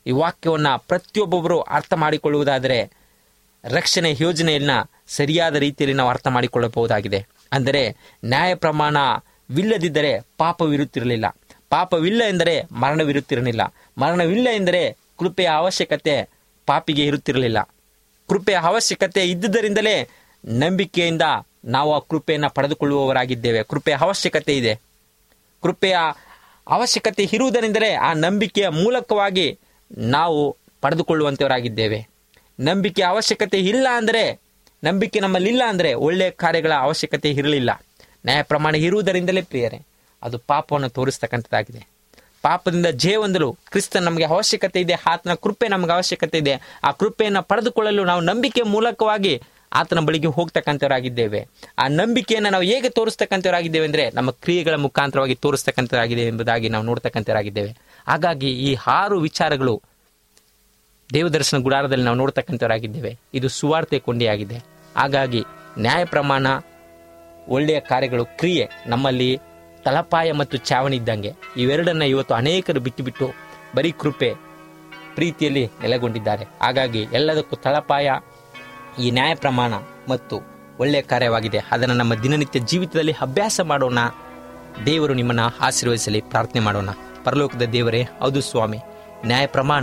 ಈ ವಾಕ್ಯವನ್ನು ಪ್ರತಿಯೊಬ್ಬೊಬ್ಬರು ಅರ್ಥ ಮಾಡಿಕೊಳ್ಳುವುದಾದರೆ ರಕ್ಷಣೆ ಯೋಜನೆಯನ್ನ ಸರಿಯಾದ ರೀತಿಯಲ್ಲಿ ನಾವು ಅರ್ಥ ಮಾಡಿಕೊಳ್ಳಬಹುದಾಗಿದೆ ಅಂದರೆ ನ್ಯಾಯ ಪ್ರಮಾಣವಿಲ್ಲದಿದ್ದರೆ ಪಾಪವಿರುತ್ತಿರಲಿಲ್ಲ ಪಾಪವಿಲ್ಲ ಎಂದರೆ ಮರಣವಿರುತ್ತಿರಲಿಲ್ಲ ಮರಣವಿಲ್ಲ ಎಂದರೆ ಕೃಪೆಯ ಅವಶ್ಯಕತೆ ಪಾಪಿಗೆ ಇರುತ್ತಿರಲಿಲ್ಲ ಕೃಪೆಯ ಅವಶ್ಯಕತೆ ಇದ್ದುದರಿಂದಲೇ ನಂಬಿಕೆಯಿಂದ ನಾವು ಆ ಕೃಪೆಯನ್ನು ಪಡೆದುಕೊಳ್ಳುವವರಾಗಿದ್ದೇವೆ ಕೃಪೆಯ ಅವಶ್ಯಕತೆ ಇದೆ ಕೃಪೆಯ ಅವಶ್ಯಕತೆ ಇರುವುದರಿಂದಲೇ ಆ ನಂಬಿಕೆಯ ಮೂಲಕವಾಗಿ ನಾವು ಪಡೆದುಕೊಳ್ಳುವಂತವರಾಗಿದ್ದೇವೆ ನಂಬಿಕೆ ಅವಶ್ಯಕತೆ ಇಲ್ಲ ಅಂದರೆ ನಂಬಿಕೆ ನಮ್ಮಲ್ಲಿಲ್ಲ ಅಂದರೆ ಒಳ್ಳೆಯ ಕಾರ್ಯಗಳ ಅವಶ್ಯಕತೆ ಇರಲಿಲ್ಲ ನ್ಯಾಯ ಪ್ರಮಾಣ ಇರುವುದರಿಂದಲೇ ಪ್ರಿಯರೇ ಅದು ಪಾಪವನ್ನು ತೋರಿಸ್ತಕ್ಕಂಥದ್ದಾಗಿದೆ ಪಾಪದಿಂದ ಜಯ ಹೊಂದಲು ಕ್ರಿಸ್ತ ನಮಗೆ ಅವಶ್ಯಕತೆ ಇದೆ ಆತನ ಕೃಪೆ ನಮಗೆ ಅವಶ್ಯಕತೆ ಇದೆ ಆ ಕೃಪೆಯನ್ನು ಪಡೆದುಕೊಳ್ಳಲು ನಾವು ನಂಬಿಕೆ ಮೂಲಕವಾಗಿ ಆತನ ಬಳಿಗೆ ಹೋಗ್ತಕ್ಕಂಥವರಾಗಿದ್ದೇವೆ ಆ ನಂಬಿಕೆಯನ್ನು ನಾವು ಹೇಗೆ ತೋರಿಸ್ತಕ್ಕಂಥವರಾಗಿದ್ದೇವೆ ಅಂದರೆ ನಮ್ಮ ಕ್ರಿಯೆಗಳ ಮುಖಾಂತರವಾಗಿ ತೋರಿಸ್ತಕ್ಕಂಥವರಾಗಿದೆ ಎಂಬುದಾಗಿ ನಾವು ನೋಡ್ತಕ್ಕಂಥವರಾಗಿದ್ದೇವೆ ಹಾಗಾಗಿ ಈ ಆರು ವಿಚಾರಗಳು ದೇವದರ್ಶನ ಗುಡಾರದಲ್ಲಿ ನಾವು ನೋಡ್ತಕ್ಕಂಥವರಾಗಿದ್ದೇವೆ ಇದು ಸುವಾರ್ತೆ ಕೊಂಡಿಯಾಗಿದೆ ಹಾಗಾಗಿ ನ್ಯಾಯ ಪ್ರಮಾಣ ಒಳ್ಳೆಯ ಕಾರ್ಯಗಳು ಕ್ರಿಯೆ ನಮ್ಮಲ್ಲಿ ತಲಪಾಯ ಮತ್ತು ಚಾವಣಿ ಇದ್ದಂಗೆ ಇವೆರಡನ್ನ ಇವತ್ತು ಅನೇಕರು ಬಿಟ್ಟು ಬಿಟ್ಟು ಬರೀ ಕೃಪೆ ಪ್ರೀತಿಯಲ್ಲಿ ನೆಲೆಗೊಂಡಿದ್ದಾರೆ ಹಾಗಾಗಿ ಎಲ್ಲದಕ್ಕೂ ತಳಪಾಯ ಈ ನ್ಯಾಯ ಪ್ರಮಾಣ ಮತ್ತು ಒಳ್ಳೆಯ ಕಾರ್ಯವಾಗಿದೆ ಅದನ್ನು ನಮ್ಮ ದಿನನಿತ್ಯ ಜೀವಿತದಲ್ಲಿ ಅಭ್ಯಾಸ ಮಾಡೋಣ ದೇವರು ನಿಮ್ಮನ್ನು ಆಶೀರ್ವದಿಸಲಿ ಪ್ರಾರ್ಥನೆ ಮಾಡೋಣ ಪರಲೋಕದ ದೇವರೇ ಹೌದು ಸ್ವಾಮಿ ನ್ಯಾಯ ಪ್ರಮಾಣ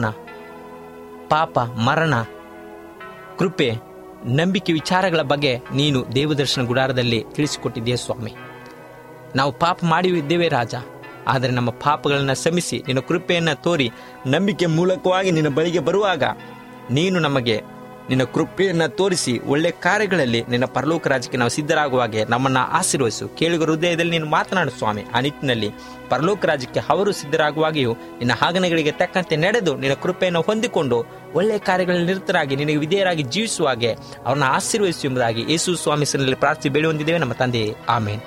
ಪಾಪ ಮರಣ ಕೃಪೆ ನಂಬಿಕೆ ವಿಚಾರಗಳ ಬಗ್ಗೆ ನೀನು ದೇವದರ್ಶನ ಗುಡಾರದಲ್ಲಿ ತಿಳಿಸಿಕೊಟ್ಟಿದ್ದೀಯ ಸ್ವಾಮಿ ನಾವು ಪಾಪ ಮಾಡಿದ್ದೇವೆ ರಾಜ ಆದರೆ ನಮ್ಮ ಪಾಪಗಳನ್ನು ಶ್ರಮಿಸಿ ನಿನ್ನ ಕೃಪೆಯನ್ನು ತೋರಿ ನಂಬಿಕೆ ಮೂಲಕವಾಗಿ ನಿನ್ನ ಬಳಿಗೆ ಬರುವಾಗ ನೀನು ನಮಗೆ ನಿನ್ನ ಕೃಪೆಯನ್ನು ತೋರಿಸಿ ಒಳ್ಳೆ ಕಾರ್ಯಗಳಲ್ಲಿ ನಿನ್ನ ಪರಲೋಕ ರಾಜ್ಯಕ್ಕೆ ನಾವು ಸಿದ್ಧರಾಗುವಾಗೆ ನಮ್ಮನ್ನು ಆಶೀರ್ವದಿಸು ಕೇಳುಗ ಹೃದಯದಲ್ಲಿ ನೀನು ಮಾತನಾಡು ಸ್ವಾಮಿ ಆ ನಿಟ್ಟಿನಲ್ಲಿ ಪರಲೋಕ ರಾಜ್ಯಕ್ಕೆ ಅವರು ಸಿದ್ಧರಾಗುವಾಗಿಯೂ ನಿನ್ನ ಆಗನೆಗಳಿಗೆ ತಕ್ಕಂತೆ ನಡೆದು ನಿನ್ನ ಕೃಪೆಯನ್ನು ಹೊಂದಿಕೊಂಡು ಒಳ್ಳೆಯ ಕಾರ್ಯಗಳಲ್ಲಿ ನಿರತರಾಗಿ ನಿನಗೆ ವಿಧೇಯರಾಗಿ ಜೀವಿಸುವ ಹಾಗೆ ಅವರನ್ನ ಆಶೀರ್ವದಿಸು ಎಂಬುದಾಗಿ ಯೇಸು ಸ್ವಾಮಿ ಹೆಸರಿನಲ್ಲಿ ಪ್ರಾರ್ಥಿ ಬೇಡಿ ಹೊಂದಿದ್ದೇವೆ ನಮ್ಮ ತಂದೆ ಆಮೇನ್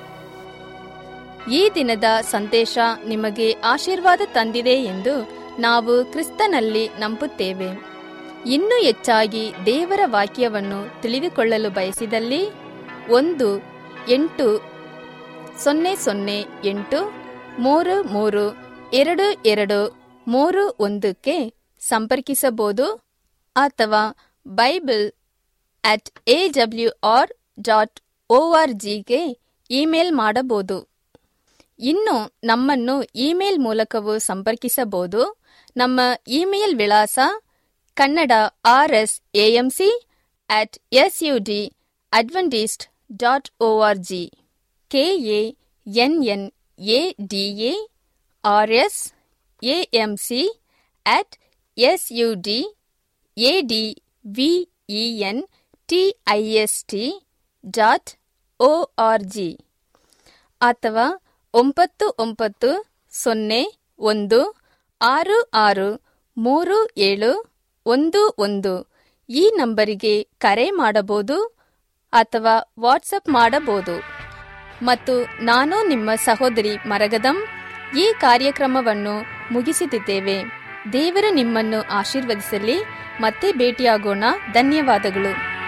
ಈ ದಿನದ ಸಂದೇಶ ನಿಮಗೆ ಆಶೀರ್ವಾದ ತಂದಿದೆ ಎಂದು ನಾವು ಕ್ರಿಸ್ತನಲ್ಲಿ ನಂಬುತ್ತೇವೆ ಇನ್ನೂ ಹೆಚ್ಚಾಗಿ ದೇವರ ವಾಕ್ಯವನ್ನು ತಿಳಿದುಕೊಳ್ಳಲು ಬಯಸಿದಲ್ಲಿ ಒಂದು ಎಂಟು ಸೊನ್ನೆ ಸೊನ್ನೆ ಎಂಟು ಮೂರು ಮೂರು ಎರಡು ಎರಡು ಮೂರು ಒಂದಕ್ಕೆ ಸಂಪರ್ಕಿಸಬಹುದು ಅಥವಾ Bible at A W R dot O R ಜಿಗೆ ಇಮೇಲ್ ಮಾಡಬಹುದು ಇನ್ನು ನಮ್ಮನ್ನು ಇಮೇಲ್ ಮೂಲಕವೂ ಸಂಪರ್ಕಿಸಬಹುದು ನಮ್ಮ ಇಮೇಲ್ ವಿಳಾಸ Kannada R S A M C at S U D Adventist dot O R G K A N N A D A R S A M C at S U D A D V E N T I S T dot O R G ಅಥವಾ ಒಂಬತ್ತು ಒಂಬತ್ತು ಸೊನ್ನೆ ಒಂದು ಆರು ಆರು ಮೂರು ಏಳು ಒಂದು ಒಂದು ಈ ನಂಬರಿಗೆ ಕರೆ ಮಾಡಬಹುದು ಅಥವಾ ವಾಟ್ಸಪ್ ಮಾಡಬಹುದು ಮತ್ತು ನಾನು ನಿಮ್ಮ ಸಹೋದರಿ ಮರಗದಂ ಈ ಕಾರ್ಯಕ್ರಮವನ್ನು ಮುಗಿಸುತ್ತಿದ್ದೇವೆ ದೇವರು ನಿಮ್ಮನ್ನು ಆಶೀರ್ವದಿಸಲಿ ಮತ್ತೆ ಭೇಟಿಯಾಗೋಣ ಧನ್ಯವಾದಗಳು